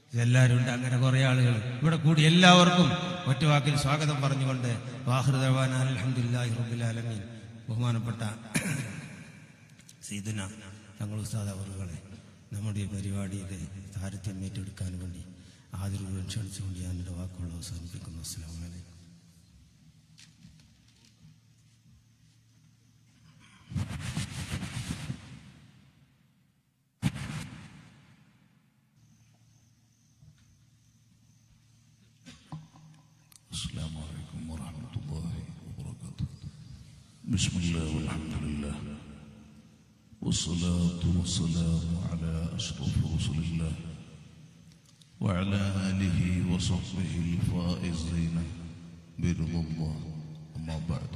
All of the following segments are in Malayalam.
ഇതെല്ലാവരും ഉണ്ട് അങ്ങനെ കുറെ ആളുകൾ ഇവിടെ കൂടി എല്ലാവർക്കും ഒറ്റ വാക്കിൽ സ്വാഗതം പറഞ്ഞുകൊണ്ട് വാഹൃദവാൻ അലഹമുല്ലാഹി റബുലാലമീൻ ബഹുമാനപ്പെട്ട സീദുന തങ്ങൾ ഉസ്താദ് അവറുകളെ നമ്മുടെ ഈ പരിപാടിയുടെ താരത്യം ഏറ്റെടുക്കാൻ വേണ്ടി ആദരവ് ക്ഷണിച്ചുകൊണ്ട് ഞാൻ എൻ്റെ വാക്കുകൾ അവസാനിപ്പിക്കുന്നു അസ്സാം വലൈക്കും السلام عليكم ورحمة الله وبركاته بسم الله والحمد لله والصلاة والسلام على أشرف رسل الله وعلى آله وصحبه الفائزين برضا الله أما بعد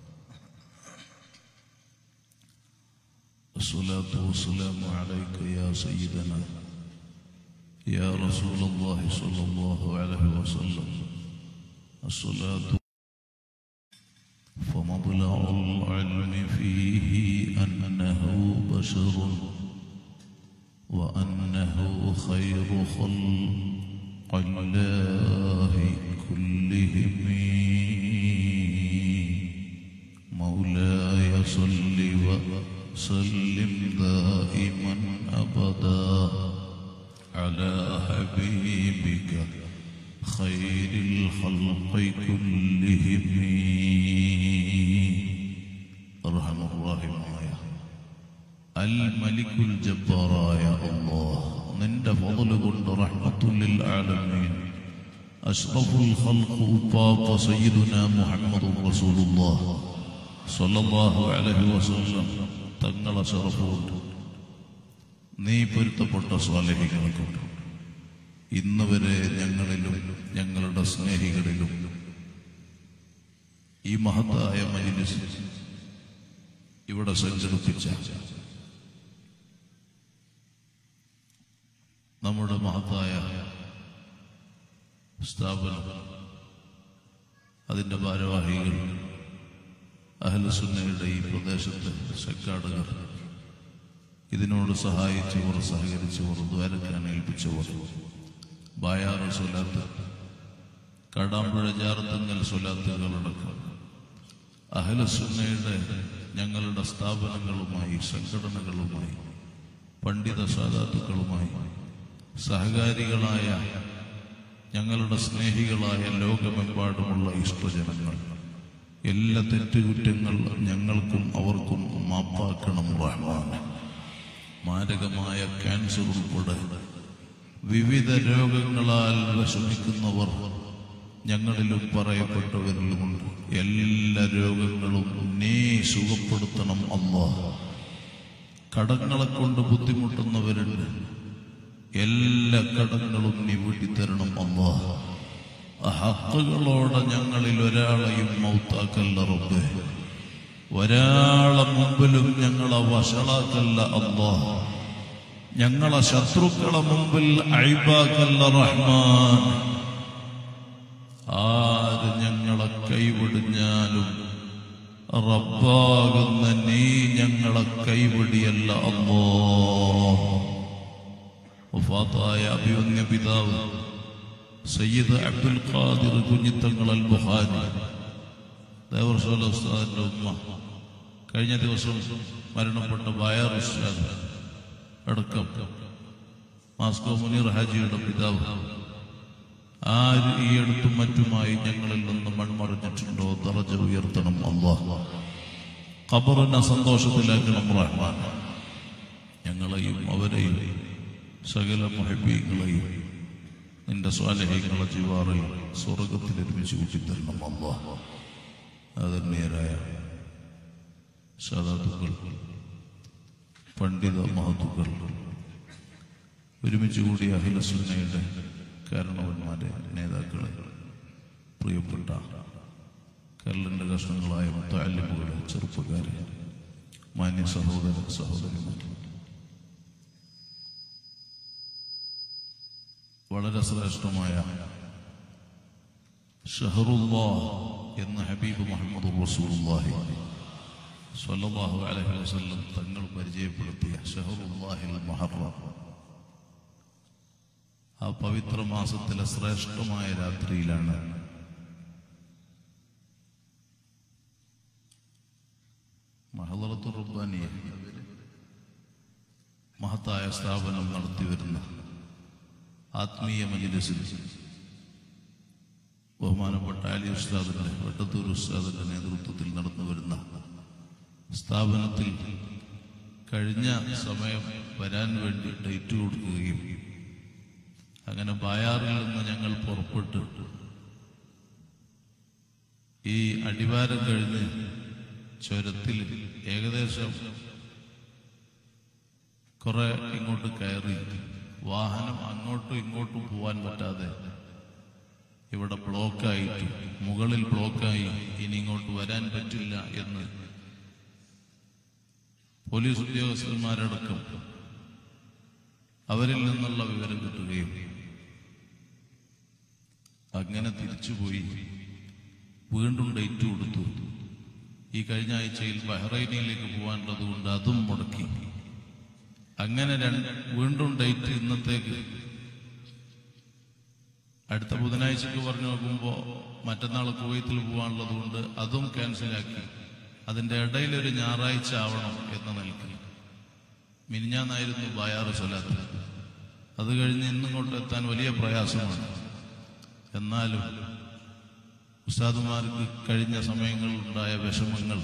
الصلاة والسلام عليك يا سيدنا يا رسول الله صلى الله عليه وسلم الصلاة فمطلع العلم فيه أنه بشر وأنه خير خلق الله كلهم مولاي صل وسلم دائما أبدا على حبيبك خير الخلق كلهم أرحم الراحمين الملك الجبار يا الله നിന്റെ ഫضل കൊണ്ട് رحمة للعالمين أشرف الخلق بابا سيدنا محمد رسول الله صلى الله عليه وسلم തങ്ങളെ ശറഫുണ്ട് നീ പൊരുത്തപ്പെട്ട സ്വാലഹികൾക്കുണ്ട് ഇന്ന് വരെ ഞങ്ങളിലും ഞങ്ങളുടെ സ്നേഹികളിലും ഈ മഹത്തായ മജിലിസ് ഇവിടെ സംഘടിപ്പിച്ച നമ്മുടെ മഹത്തായ സ്ഥാപനം അതിൻ്റെ ഭാരവാഹികൾ അഹലസുന്നയുടെ ഈ പ്രദേശത്തെ സംഘാടകർ ഇതിനോട് സഹായിച്ചവർ സഹകരിച്ചവർ ദ്വാരക്കാൻ ഏൽപ്പിച്ചവർ ബായാറ് സ്വലാത്ത് കടാമ്പുഴ ജാറത്തുങ്ങൽ സ്വലാത്തുകളടക്കം അഹലസുന്നയുടെ ഞങ്ങളുടെ സ്ഥാപനങ്ങളുമായി സംഘടനകളുമായി പണ്ഡിത സാധാത്തുക്കളുമായി സഹകാരികളായ ഞങ്ങളുടെ സ്നേഹികളായ ലോകമെമ്പാടുമുള്ള ഇഷ്ടജനങ്ങൾ എല്ലാ തെറ്റുകുറ്റങ്ങൾ ഞങ്ങൾക്കും അവർക്കും മാപ്പാക്കണം റഹ്മാൻ മാരകമായ ക്യാൻസർ ഉൾപ്പെടെ വിവിധ രോഗങ്ങളാൽ വിഷമിക്കുന്നവർ ഞങ്ങളിലും പറയപ്പെട്ടവരിലുമുണ്ട് എല്ലാ രോഗങ്ങളും നീ സുഖപ്പെടുത്തണം അമ്മ കടങ്ങളെ കൊണ്ട് ബുദ്ധിമുട്ടുന്നവരുണ്ട് എല്ലാ കടങ്ങളും നീ വീട്ടിത്തരണം അമ്മ ഹക്കുകളോടെ ഞങ്ങളിൽ ഒരാളെയും മൗത്താക്കല്ല റബ്ബേ ഒരാളെ മുമ്പിലും ഞങ്ങളെ വഷളാക്കല്ല അല്ലാ ഞങ്ങളെ ശത്രുക്കളെ മുമ്പിൽ അഴിബാക്കല്ല റഹ്മാൻ ആര് ഞങ്ങളെ കൈവിടിഞ്ഞാലും റബ്ബാകുന്ന നീ ഞങ്ങളെ കൈവിടിയല്ല അല്ലോ വഫാത്തായ അഭിവന്യ പിതാവ് സയ്യിദ് അബ്ദുൽ ഖാദിർ കുഞ്ഞിത്തങ്ങൾ അൽ ബുഹാരി ദേവർഷോല ഉസ്താദിന്റെ ഉമ്മ കഴിഞ്ഞ ദിവസം മരണപ്പെട്ട ബയാർ ഉസ്താദ് അടക്കം മാസ്കോ മുനീർ ഹാജിയുടെ പിതാവ് ആര് ഈ അടുത്തും മറ്റുമായി ഞങ്ങളിൽ നിന്ന് മൺമറിഞ്ഞിട്ടുണ്ടോ ദറജ ഉയർത്തണം അള്ളാഹ് ഖബറിനെ സന്തോഷത്തിലാക്കണം റഹ്മാൻ ഞങ്ങളെയും അവരെയും സകല മുഹബീങ്ങളെയും നിന്റെ സ്വാലഹികളെ ജീവാറിൽ സ്വർഗത്തിൽ ഒരുമിച്ച് കൂട്ടിത്തരണം അള്ളാഹ് ആദരണീയരായ സാധാത്തുക്കൾ പണ്ഡിത മഹത്തുക്കൾ ഒരുമിച്ച് കൂടിയ അഖിലസുന്നയുടെ കാരണവന്മാരെ നേതാക്കളെ പ്രിയപ്പെട്ട കല്ലിൻ്റെ കഷ്ണങ്ങളായ മുത്താലിമുകളെ ചെറുപ്പക്കാരെ മാന്യ സഹോദര സഹോദരിമാർ വളരെ ശ്രേഷ്ഠമായ ഷഹറുല്ലാ എന്ന ഹബീബ് മുഹമ്മദ് റസൂലുള്ളാഹി സ്വല്ലല്ലാഹു അലൈഹി വസല്ലം തങ്ങൾ പരിചയപ്പെടുത്തിയ ഷഹറുല്ലാഹിൽ മുഹറം ആ പവിത്ര മാസത്തിലെ ശ്രേഷ്ഠമായ രാത്രിയിലാണ് മഹദറത്തു റുബാനിയ മഹത്തായ സ്ഥാപനം നടത്തിവരുന്ന ആത്മീയ മജിലിസിൽ ബഹുമാനപ്പെട്ട അലി ഉസ്താദിന്റെ വെട്ടത്തൂർ ഉസ്താദിന്റെ നേതൃത്വത്തിൽ നടന്നു വരുന്ന സ്ഥാപനത്തിൽ കഴിഞ്ഞ സമയം വരാൻ വേണ്ടി ഡേറ്റ് കൊടുക്കുകയും അങ്ങനെ ബായാറിൽ നിന്ന് ഞങ്ങൾ പുറപ്പെട്ട് ഈ അടിവാരം കഴിഞ്ഞ് ചുരത്തിൽ ഏകദേശം കുറെ ഇങ്ങോട്ട് കയറി വാഹനം അങ്ങോട്ടും ഇങ്ങോട്ടും പോവാൻ പറ്റാതെ ഇവിടെ ബ്ലോക്കായിട്ട് മുകളിൽ ബ്ലോക്കായി ഇനി ഇങ്ങോട്ട് വരാൻ പറ്റില്ല എന്ന് പോലീസ് ഉദ്യോഗസ്ഥന്മാരടക്കം അവരിൽ നിന്നുള്ള വിവരം കിട്ടുകയും അങ്ങനെ തിരിച്ചുപോയി വീണ്ടും ഡേറ്റ് കൊടുത്തു ഈ കഴിഞ്ഞ ആഴ്ചയിൽ ബഹ്റൈനിലേക്ക് പോകാനുള്ളത് കൊണ്ട് അതും മുടക്കി അങ്ങനെ രണ്ട് വീണ്ടും ഡേറ്റ് ഇന്നത്തേക്ക് അടുത്ത ബുധനാഴ്ചക്ക് പറഞ്ഞു നോക്കുമ്പോ മറ്റന്നാൾ കുവൈത്തിൽ പോകാനുള്ളത് കൊണ്ട് അതും ക്യാൻസലാക്കി അതിന്റെ ഇടയിൽ ഒരു ഞായറാഴ്ച ആവണം എന്ന നിലയ്ക്ക് മിനിഞ്ഞാന്നായിരുന്നു ബായാറ് സ്വലാത്ത് അത് കഴിഞ്ഞ് ഇന്നിങ്ങോട്ട് എത്താൻ വലിയ പ്രയാസമാണ് എന്നാലും ഉസ്താദുമാർക്ക് കഴിഞ്ഞ സമയങ്ങളിൽ ഉണ്ടായ വിഷമങ്ങൾ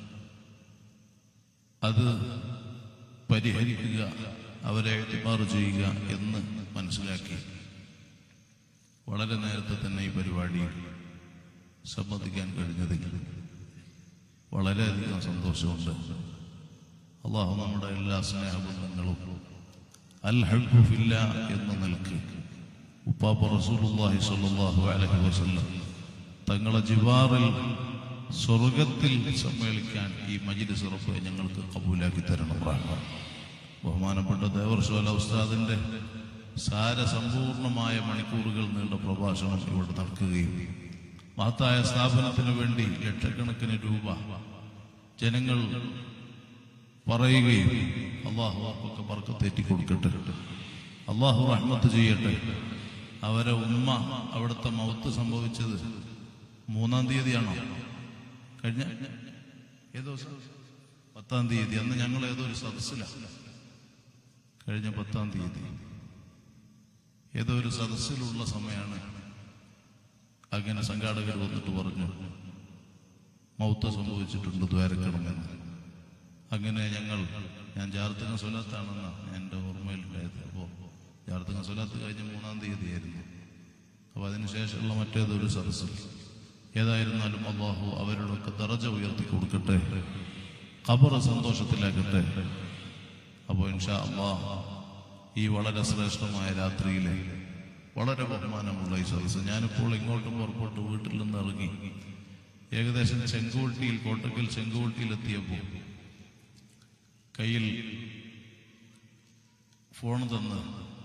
അത് പരിഹരിക്കുക അവരെ എത്തിമാറ് ചെയ്യുക എന്ന് മനസ്സിലാക്കി വളരെ നേരത്തെ തന്നെ ഈ പരിപാടിയിൽ സംബന്ധിക്കാൻ കഴിഞ്ഞതിൽ വളരെയധികം സന്തോഷമുണ്ട് അള്ളാഹു നമ്മുടെ എല്ലാ സ്നേഹബന്ധങ്ങളും അൽ ഹൽഫില്ല എന്ന നിലക്ക് ഉപ്പാപ്പ റസൂലുള്ളാഹി സ്വല്ലല്ലാഹു അലൈഹി വസല്ലം തങ്ങളെ ജിവാറിൽ സ്വർഗത്തിൽ സമ്മേളിക്കാൻ ഈ മജിലിസ് ഉറപ്പ് ഞങ്ങൾക്ക് കബൂലാക്കി തരണം റഹ്മാൻ ബഹുമാനപ്പെട്ട ദേവർഷോല ഉസ്താദിന്റെ സാരസമ്പൂർണമായ മണിക്കൂറുകൾ നീണ്ട പ്രഭാഷണം ഇവിടെ നടക്കുകയും മഹത്തായ സ്ഥാപനത്തിന് വേണ്ടി ലക്ഷക്കണക്കിന് രൂപ ജനങ്ങൾ പറയുകയും അള്ളാഹു അവർക്കൊക്കെ പറക്കത്തേറ്റി കൊടുക്കട്ടെ അള്ളാഹു റഹ്മത്ത് ചെയ്യട്ടെ അവരെ ഉമ്മ അവിടുത്തെ മൗത്ത് സംഭവിച്ചത് മൂന്നാം തീയതിയാണോ കഴിഞ്ഞ ഏതോ ദിവസം? പത്താം തീയതി അന്ന് ഞങ്ങൾ ഏതോ ഒരു സദസ്സിലാണ് കഴിഞ്ഞ പത്താം തീയതി ഏതോ ഒരു സദസ്സിലുള്ള സമയമാണ് അങ്ങനെ സംഘാടകർ വന്നിട്ട് പറഞ്ഞു മൗത്ത് സംഭവിച്ചിട്ടുണ്ട് ദ്വാരക്കണമെന്ന് അങ്ങനെ ഞങ്ങൾ ഞാൻ ജാർത്തങ്ങ സ്വലാത്താണെന്ന എൻ്റെ ഓർമ്മയിലുണ്ടായത് അപ്പോൾ ജാർത്തങ്ങ സ്വലാത്ത് കഴിഞ്ഞ് മൂന്നാം തീയതിയായിരുന്നു അപ്പോൾ അതിനുശേഷമുള്ള മറ്റേതൊരു സദസ്സിൽ ഏതായിരുന്നാലും അള്ളാഹു അവരുടെയൊക്കെ ദറജ ഉയർത്തി കൊടുക്കട്ടെ ഖബർ സന്തോഷത്തിലാക്കട്ടെ അപ്പോൾ ഇൻഷാ അള്ളാഹ് ഈ വളരെ ശ്രേഷ്ഠമായ രാത്രിയിലെ വളരെ ബഹുമാനമുള്ള ഈ സദസ്സ് ഞാനിപ്പോൾ ഇങ്ങോട്ടും പുറപ്പെട്ട് വീട്ടിൽ നിന്ന് ഇറങ്ങി ഏകദേശം ചെങ്കുവട്ടിയിൽ കോട്ടക്കൽ ചെങ്കുവട്ടിയിൽ എത്തിയപ്പോൾ കയ്യിൽ ഫോൺ തന്ന്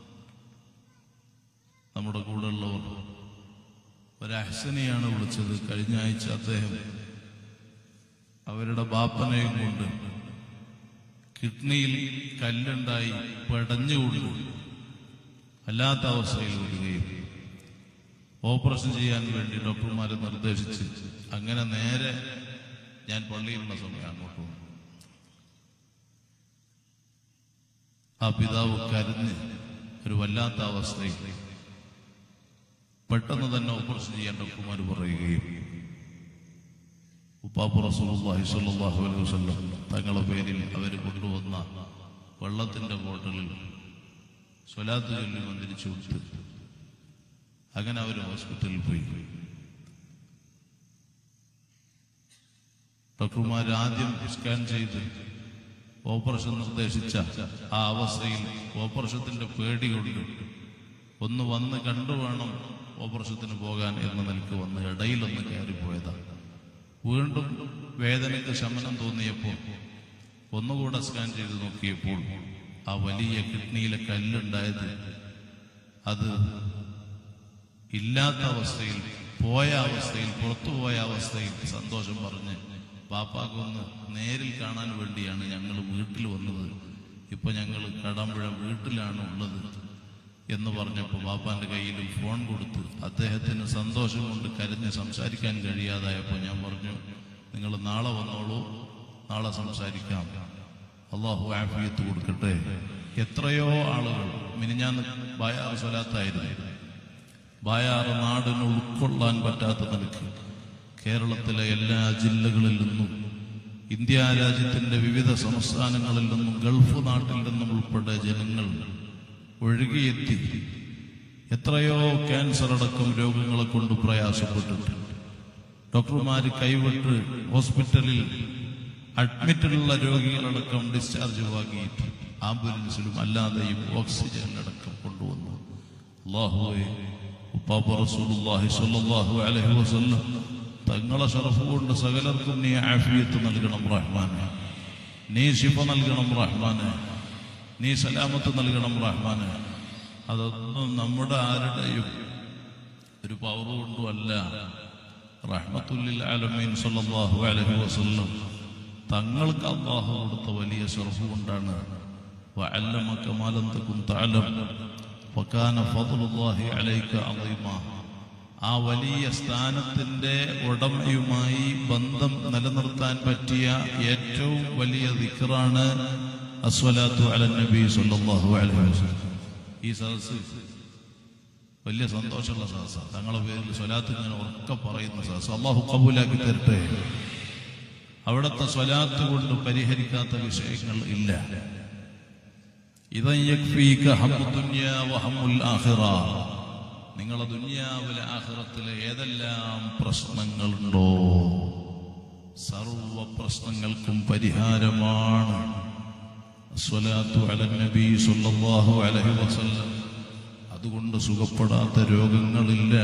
നമ്മുടെ കൂടെയുള്ളവർ ഒരു അഹ്സനെയാണ് വിളിച്ചത് കഴിഞ്ഞ ആഴ്ച അദ്ദേഹം അവരുടെ ബാപ്പനെയും കൊണ്ട് കിഡ്നിയിൽ കല്ലുണ്ടായി പെടഞ്ഞുകൊണ്ട് അല്ലാത്ത അവസ്ഥയിൽ വരികയും ഓപ്പറേഷൻ ചെയ്യാൻ വേണ്ടി ഡോക്ടർമാരെ നിർദ്ദേശിച്ച് അങ്ങനെ നേരെ ഞാൻ പള്ളിയിലുള്ള സമയം അങ്ങോട്ട് വന്നു ആ പിതാവ് കരഞ്ഞ് ഒരു വല്ലാത്ത അവസ്ഥയിൽ പെട്ടെന്ന് തന്നെ ഓപ്പറേഷൻ ചെയ്യാൻ ഡോക്ടർമാർ പറയുകയും ഉപ്പാപ്പു റസൂലുള്ളാഹി സ്വല്ലല്ലാഹു അലൈഹി വസല്ലം തങ്ങളുടെ പേരിൽ അവർ കൊണ്ടുവന്ന വെള്ളത്തിന്റെ ബോട്ടലിൽ സ്വലാത്ത് ചൊല്ലി മന്ത്രിച്ചു കൊടുത്ത് അങ്ങനെ അവർ ഹോസ്പിറ്റലിൽ പോയി ഡോക്ടർമാർ ആദ്യം സ്കാൻ ചെയ്ത് ഓപ്പറേഷൻ നിർദ്ദേശിച്ച ആ അവസ്ഥയിൽ ഓപ്പറേഷത്തിന്റെ പേടി കൊണ്ട് ഒന്ന് വന്ന് കണ്ടു വേണം ഓപ്പറേഷത്തിന് പോകാൻ എന്ന നിലക്ക് വന്ന് ഇടയിലൊന്ന് കയറിപ്പോയതാണ് വീണ്ടും വേദനയ്ക്ക് ശമനം തോന്നിയപ്പോൾ ഒന്നുകൂടെ സ്കാൻ ചെയ്ത് നോക്കിയപ്പോൾ ആ വലിയ കിഡ്നിയിലെ കല്ലുണ്ടായത് അത് ഇല്ലാത്ത അവസ്ഥയിൽ പോയ അവസ്ഥയിൽ പുറത്തുപോയ അവസ്ഥയിൽ സന്തോഷം പറഞ്ഞ് പാപ്പാക്കൊന്ന് നേരിൽ കാണാൻ വേണ്ടിയാണ് ഞങ്ങൾ വീട്ടിൽ വന്നത് ഇപ്പൊ ഞങ്ങൾ കടമ്പുഴ വീട്ടിലാണ് ഉള്ളത് എന്ന് പറഞ്ഞപ്പോൾ ബാപ്പാന്റെ കയ്യിൽ ഫോൺ കൊടുത്ത് അദ്ദേഹത്തിന് സന്തോഷം കൊണ്ട് കരഞ്ഞ് സംസാരിക്കാൻ കഴിയാതായപ്പോൾ ഞാൻ പറഞ്ഞു നിങ്ങൾ നാളെ വന്നോളൂ നാളെ സംസാരിക്കാം അള്ളാഹു ആഫിയത്ത് കൊടുക്കട്ടെ എത്രയോ ആളുകൾ മിനിഞ്ഞാന്ന് ബായാറ് സ്വലാത്തായിരുന്നു ബായാറ് നാടിന് ഉൾക്കൊള്ളാൻ പറ്റാത്ത നിലയ്ക്ക് കേരളത്തിലെ എല്ലാ ജില്ലകളിൽ നിന്നും ഇന്ത്യ രാജ്യത്തിന്റെ വിവിധ സംസ്ഥാനങ്ങളിൽ നിന്നും ഗൾഫ് നാട്ടിൽ നിന്നും ഉൾപ്പെടെ ജനങ്ങൾ ഒഴുകിയെത്തി എത്രയോ ക്യാൻസർ അടക്കം രോഗങ്ങളെ കൊണ്ട് പ്രയാസപ്പെട്ടിട്ടുണ്ട് ഡോക്ടർമാർ കൈവിട്ട് ഹോസ്പിറ്റലിൽ അഡ്മിറ്റുള്ള രോഗികളടക്കം ഡിസ്ചാർജ് വാങ്ങിയിട്ട് ആംബുലൻസിലും അല്ലാതെയും ഓക്സിജനിലടക്കം കൊണ്ടുവന്നു അള്ളാഹുവെ ഉപ്പാപ്പ റസൂലുള്ളാഹി സ്വല്ലല്ലാഹു അലൈഹി വസല്ലം തങ്ങളെ ഷറഫ് കൊണ്ട് സകലർക്കും നീ ആഫിയത്ത് നൽകണം റഹ്മാനെ നീ ശിഫ നൽകണം റഹ്മാനെ നീ സലാമത്ത് നൽകണം റഹ്മാനെ അതൊന്നും നമ്മുടെ ആരുടെയും ഒരു പവർ കൊണ്ടും അല്ല റഹ്മത്തുല്ലിൽ ആലമീൻ സല്ലല്ലാഹു അലൈഹി വസല്ലം തങ്ങൾക്ക് അള്ളാഹു കൊടുത്ത വലിയ ഷറഫ് കൊണ്ടാണ് വഅല്ലമക മാ ലം തകുൻ തഅലം വകാന ഫദ്ലുല്ലാഹി അലൈക അളീമാ ആ വലിയ സ്ഥാനത്തിന്റെ ഉടമയുമായി ബന്ധം നിലനിർത്താൻ പറ്റിയ ഏറ്റവും വലിയ ദിക്റാണ് അസ്വലാത്തു അല നബി സല്ലല്ലാഹു അലൈഹി വസല്ലം ഈ സദസ്സ് വലിയ സന്തോഷമുള്ള സദസ്സ തങ്ങളെ പേരിൽ സ്വലാത്ത് ഇങ്ങനെ ഉറക്കെ പറയുന്ന സദസ്സ് അള്ളാഹു കബൂലാക്കി തരട്ടെ അവിടുത്തെ സ്വലാത്ത് കൊണ്ട് പരിഹരിക്കാത്ത വിഷയങ്ങൾ ഇല്ല ഇതൻ യക്ഫീക ഹമ്മു ദുനിയ വഹമ്മുൽ ആഖിറ നിങ്ങളെ ദുനിയാവിലെ ആഖിറത്തിലെ ഏതെല്ലാം പ്രശ്നങ്ങളുണ്ടോ സർവ പ്രശ്നങ്ങൾക്കും പരിഹാരമാണ് അസ്വലാത്തു അല നബി സല്ലല്ലാഹു അലൈഹി വസല്ലം അതുകൊണ്ട് സുഖപ്പെടാത്ത രോഗങ്ങളില്ല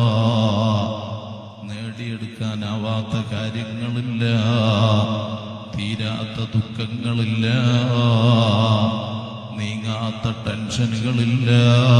നേടിയെടുക്കാനാവാത്ത കാര്യങ്ങളില്ല തീരാത്ത ദുഃഖങ്ങളില്ല നീങ്ങാത്ത ടെൻഷനുകളില്ല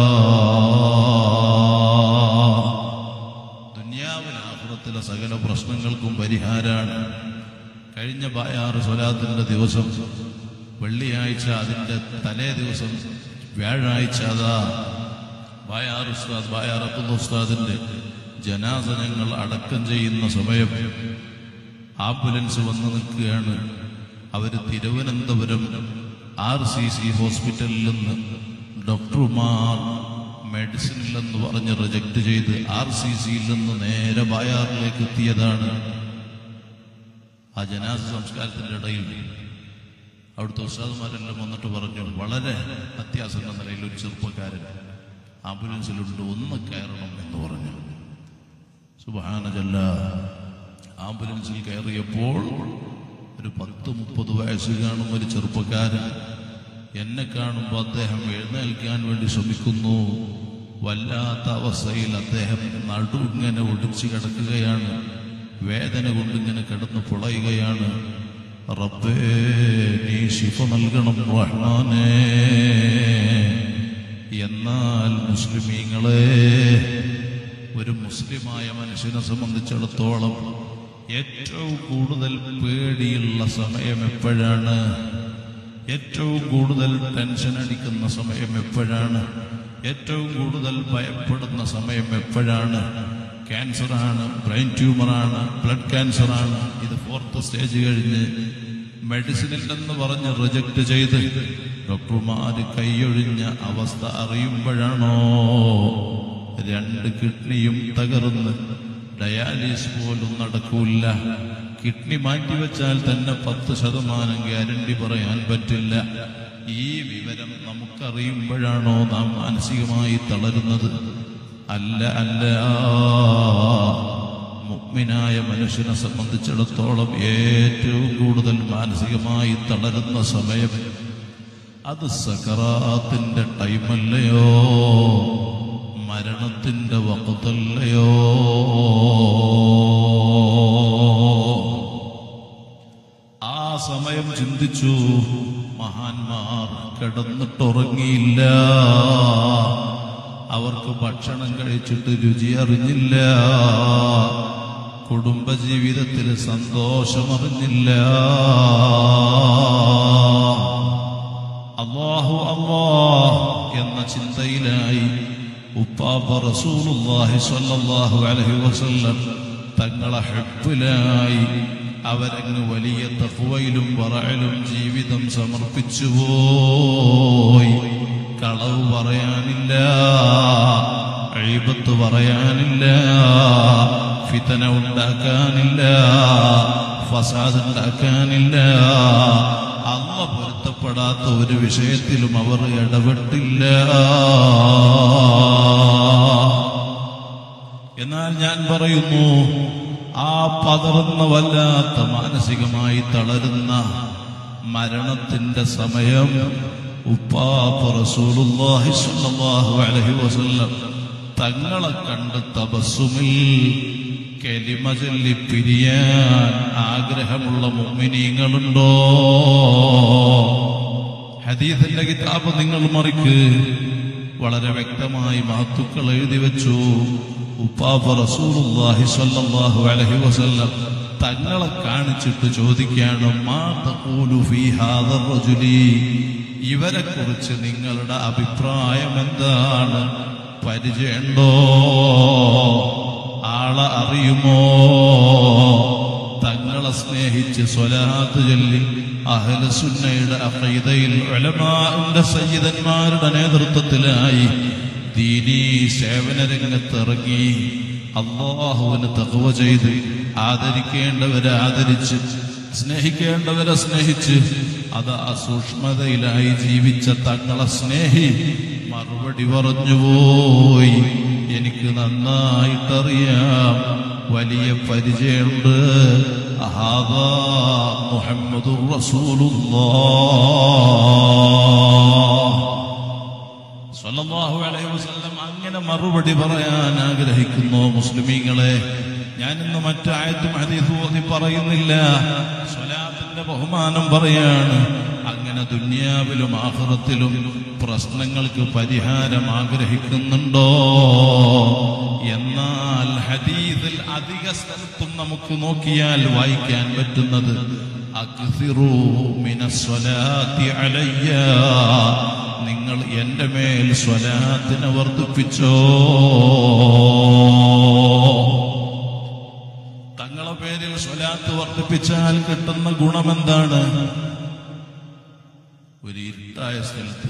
ദുന്യാവിലെ ആഹ്റത്തിലെ സകല പ്രശ്നങ്ങൾക്കും പരിഹാരാണ് കഴിഞ്ഞ ബായാറ് സ്വലാത്തിന്റെ ദിവസം വെള്ളിയാഴ്ച അതിന്റെ തലേ ദിവസം വ്യാഴാഴ്ച അതാ ബായാർ ഉസ്താദ് ബായാർ അബ്ദുൽ ഉസ്താദിന്റെ ജനാസ ഞങ്ങൾ അടക്കം ചെയ്യുന്ന സമയം ആംബുലൻസ് വന്നു നിൽക്കുകയാണ് അവര് തിരുവനന്തപുരം ആർ സി സി ഹോസ്പിറ്റലിൽ നിന്ന് ഡോക്ടർമാർ മെഡിസിൻ ഇല്ലെന്ന് പറഞ്ഞ് റിജക്ട് ചെയ്ത് ആർ സി സിയിൽ നിന്ന് നേരെ ബായാറിലേക്ക് എത്തിയതാണ് ആ ജനാസ സംസ്കാരത്തിന്റെ ഇടയിൽ അവിടുത്തെ ഉസ്താദുമാരെല്ലാം വന്നിട്ട് പറഞ്ഞു വളരെ അത്യാസന്ന നിലയിൽ ഒരു ചെറുപ്പക്കാരൻ ആംബുലൻസിലുണ്ട് ഒന്ന് കയറണം എന്ന് പറഞ്ഞു സുബാനജല്ല ആംബുലൻസിൽ കയറിയപ്പോൾ ഒരു പത്ത് മുപ്പത് വയസ്സ് കാണും ഒരു ചെറുപ്പക്കാരൻ എന്നെ കാണുമ്പോൾ അദ്ദേഹം എഴുന്നേൽക്കാൻ വേണ്ടി ശ്രമിക്കുന്നു വല്ലാത്ത അവസ്ഥയിൽ അദ്ദേഹം നടു ഇങ്ങനെ ഒടിച്ചു കിടക്കുകയാണ് വേദന കൊണ്ടിങ്ങനെ കിടന്ന് പുളയുകയാണ് റബ്ബേ നീ ശിഫ നൽകണം റഹ്മാനേ എന്നാൽ മുസ്ലിമീങ്ങളെ ഒരു മുസ്ലിമായ മനുഷ്യനെ സംബന്ധിച്ചിടത്തോളം ഏറ്റവും കൂടുതൽ പേടിയുള്ള സമയം എപ്പോഴാണ് ഏറ്റവും കൂടുതൽ ടെൻഷൻ അടിക്കുന്ന സമയം എപ്പോഴാണ് ഏറ്റവും കൂടുതൽ ഭയപ്പെടുന്ന സമയം എപ്പോഴാണ് ക്യാൻസറാണ് ബ്രെയിൻ ട്യൂമറാണ് ബ്ലഡ് ക്യാൻസറാണ് ഇത് ഫോർത്ത് സ്റ്റേജ് കഴിഞ്ഞ് മെഡിസിൻ ഇല്ലെന്ന് പറഞ്ഞ് റിജക്ട് ചെയ്ത് ഡോക്ടർമാര് കൈയൊഴിഞ്ഞ അവസ്ഥ അറിയുമ്പോഴാണോ രണ്ട് കിഡ്നിയും തകർന്ന് ഡയാലിസ് പോലും നടക്കൂല കിഡ്നി മാറ്റിവെച്ചാൽ തന്നെ പത്ത് ശതമാനം ഗ്യാരണ്ടി പറയാൻ പറ്റില്ല ഈ വിവരം നമുക്കറിയുമ്പോഴാണോ നാം മാനസികമായി തളരുന്നത് അല്ല അല്ല മുഗ്മിനായ മനുഷ്യനെ സംബന്ധിച്ചിടത്തോളം ഏറ്റവും കൂടുതൽ മാനസികമായി തളരുന്ന സമയം അത് സകറാത്തിന്റെ ടൈമല്ലയോ മരണത്തിന്റെ വക്കത്തല്ലയോ ആ സമയം ചിന്തിച്ചു മഹാന്മാർ കിടന്നിട്ടുറങ്ങിയില്ല അവർക്ക് ഭക്ഷണം കഴിച്ചിട്ട് രുചി അറിഞ്ഞില്ല കുടുംബജീവിതത്തിൽ സന്തോഷമറിഞ്ഞില്ല അള്ളാഹു അള്ളാഹ് എന്ന ചിന്തയിലായി ഉപ്പാപ്പ റസൂലുള്ളാഹി സ്വല്ലല്ലാഹു അലൈഹി വസല്ലം തങ്ങളെ ഹെപ്പിലായി അവരങ്ങ് വലിയ തഖ്വയിലും വറയിലും ജീവിതം സമർപ്പിച്ചു പോയി കളവ് പറയാനില്ല അഴിബത്ത് പറയാനില്ല ഫിതന ഉണ്ടാക്കാനില്ല ഫസാദ് ഉണ്ടാക്കാനില്ല അമ്മ പൊരുത്തപ്പെടാത്ത ഒരു വിഷയത്തിലും അവർ ഇടപെട്ടില്ല എന്നാൽ ഞാൻ പറയുന്നു ആ പതറുന്ന വല്ലാത്ത മാനസികമായി തളരുന്ന മരണത്തിന്റെ സമയം ഉപ്പാപ്പ റസൂലുള്ളാഹി സ്വല്ലല്ലാഹു അലൈഹി വസല്ലം തങ്ങളെ കണ്ട് തപസ്സുമിൽ കെലിമ ചൊല്ലി പിരിയാൻ ആഗ്രഹമുള്ള മുഅ്മിനീങ്ങളുണ്ടോ ഹദീസിന്റെ കിതാബ് നിങ്ങൾ മറിക്ക് വളരെ വ്യക്തമായി മഹത്തുക്കൾ എഴുതി വെച്ചു ഉപ്പാപ്പ റസൂലുള്ളാഹി സ്വല്ലല്ലാഹു അലൈഹി വസല്ലം തങ്ങളെ കാണിച്ചിട്ട് ചോദിക്കാണ് മാ തഖൂലു ഫീ ഹാദർ റജുലി ഇവരെ കുറിച്ച് നിങ്ങളുടെ അഭിപ്രായം എന്താണ് പരിചയമുണ്ടോ ആളെ അറിയുമോ തങ്ങളെ സ്നേഹിച്ച് സ്വലാത്ത് ചൊല്ലി അഹലസുന്നയുടെ അഖീദയിൽ ഉലമാന്റെ സയ്യിദന്മാരുടെ നേതൃത്വത്തിലായി ദീനീ സേവന രംഗത്ത് ഇറങ്ങി അള്ളാഹുവിന് തകവ ചെയ്ത് ആദരിക്കേണ്ടവരെ ആദരിച്ച് സ്നേഹിക്കേണ്ടവരെ സ്നേഹിച്ച് അത് അസൂക്ഷ്മതയിലായി ജീവിച്ച തങ്ങളെ സ്നേഹി മറുപടി പറഞ്ഞുപോയി എനിക്ക് നന്നായിട്ടറിയാം വലിയ പരിചയമുണ്ട് അഹാദാ മുഹമ്മദുർ റസൂലുള്ളാഹ് സ്വല്ലല്ലാഹു അലൈഹി വസല്ലം അങ്ങനെ മറുപടി പറയാൻ ആഗ്രഹിക്കുന്നു മുസ്ലിമീങ്ങളെ ഞാൻ ഇന്ന് മറ്റായത്തും ഹദീസും ഓതി പറയുന്നില്ല സ്വലാത്തിന്റെ ബഹുമാനം പറയാണ് അങ്ങനെ ദുന്യാവിലും ആഹ്റത്തിലും പ്രശ്നങ്ങൾക്ക് പരിഹാരം ആഗ്രഹിക്കുന്നുണ്ടോ എന്നാൽ ഹദീസിൽ അധിക സ്ഥലത്തും നമുക്ക് നോക്കിയാൽ വായിക്കാൻ പറ്റുന്നത് അക്സിറൂ മിനസ്വലാത്തി അലയ്യ നിങ്ങൾ എന്റെ മേൽ സ്വലാത്തിനെ വർദ്ധിപ്പിച്ചോ തങ്ങളെ പേരിൽ സ്വലാത്ത് വർദ്ധിപ്പിച്ചാൽ കിട്ടുന്ന ഗുണമെന്താണ് ഒരു ഇരുട്ടായ സ്ഥലത്ത്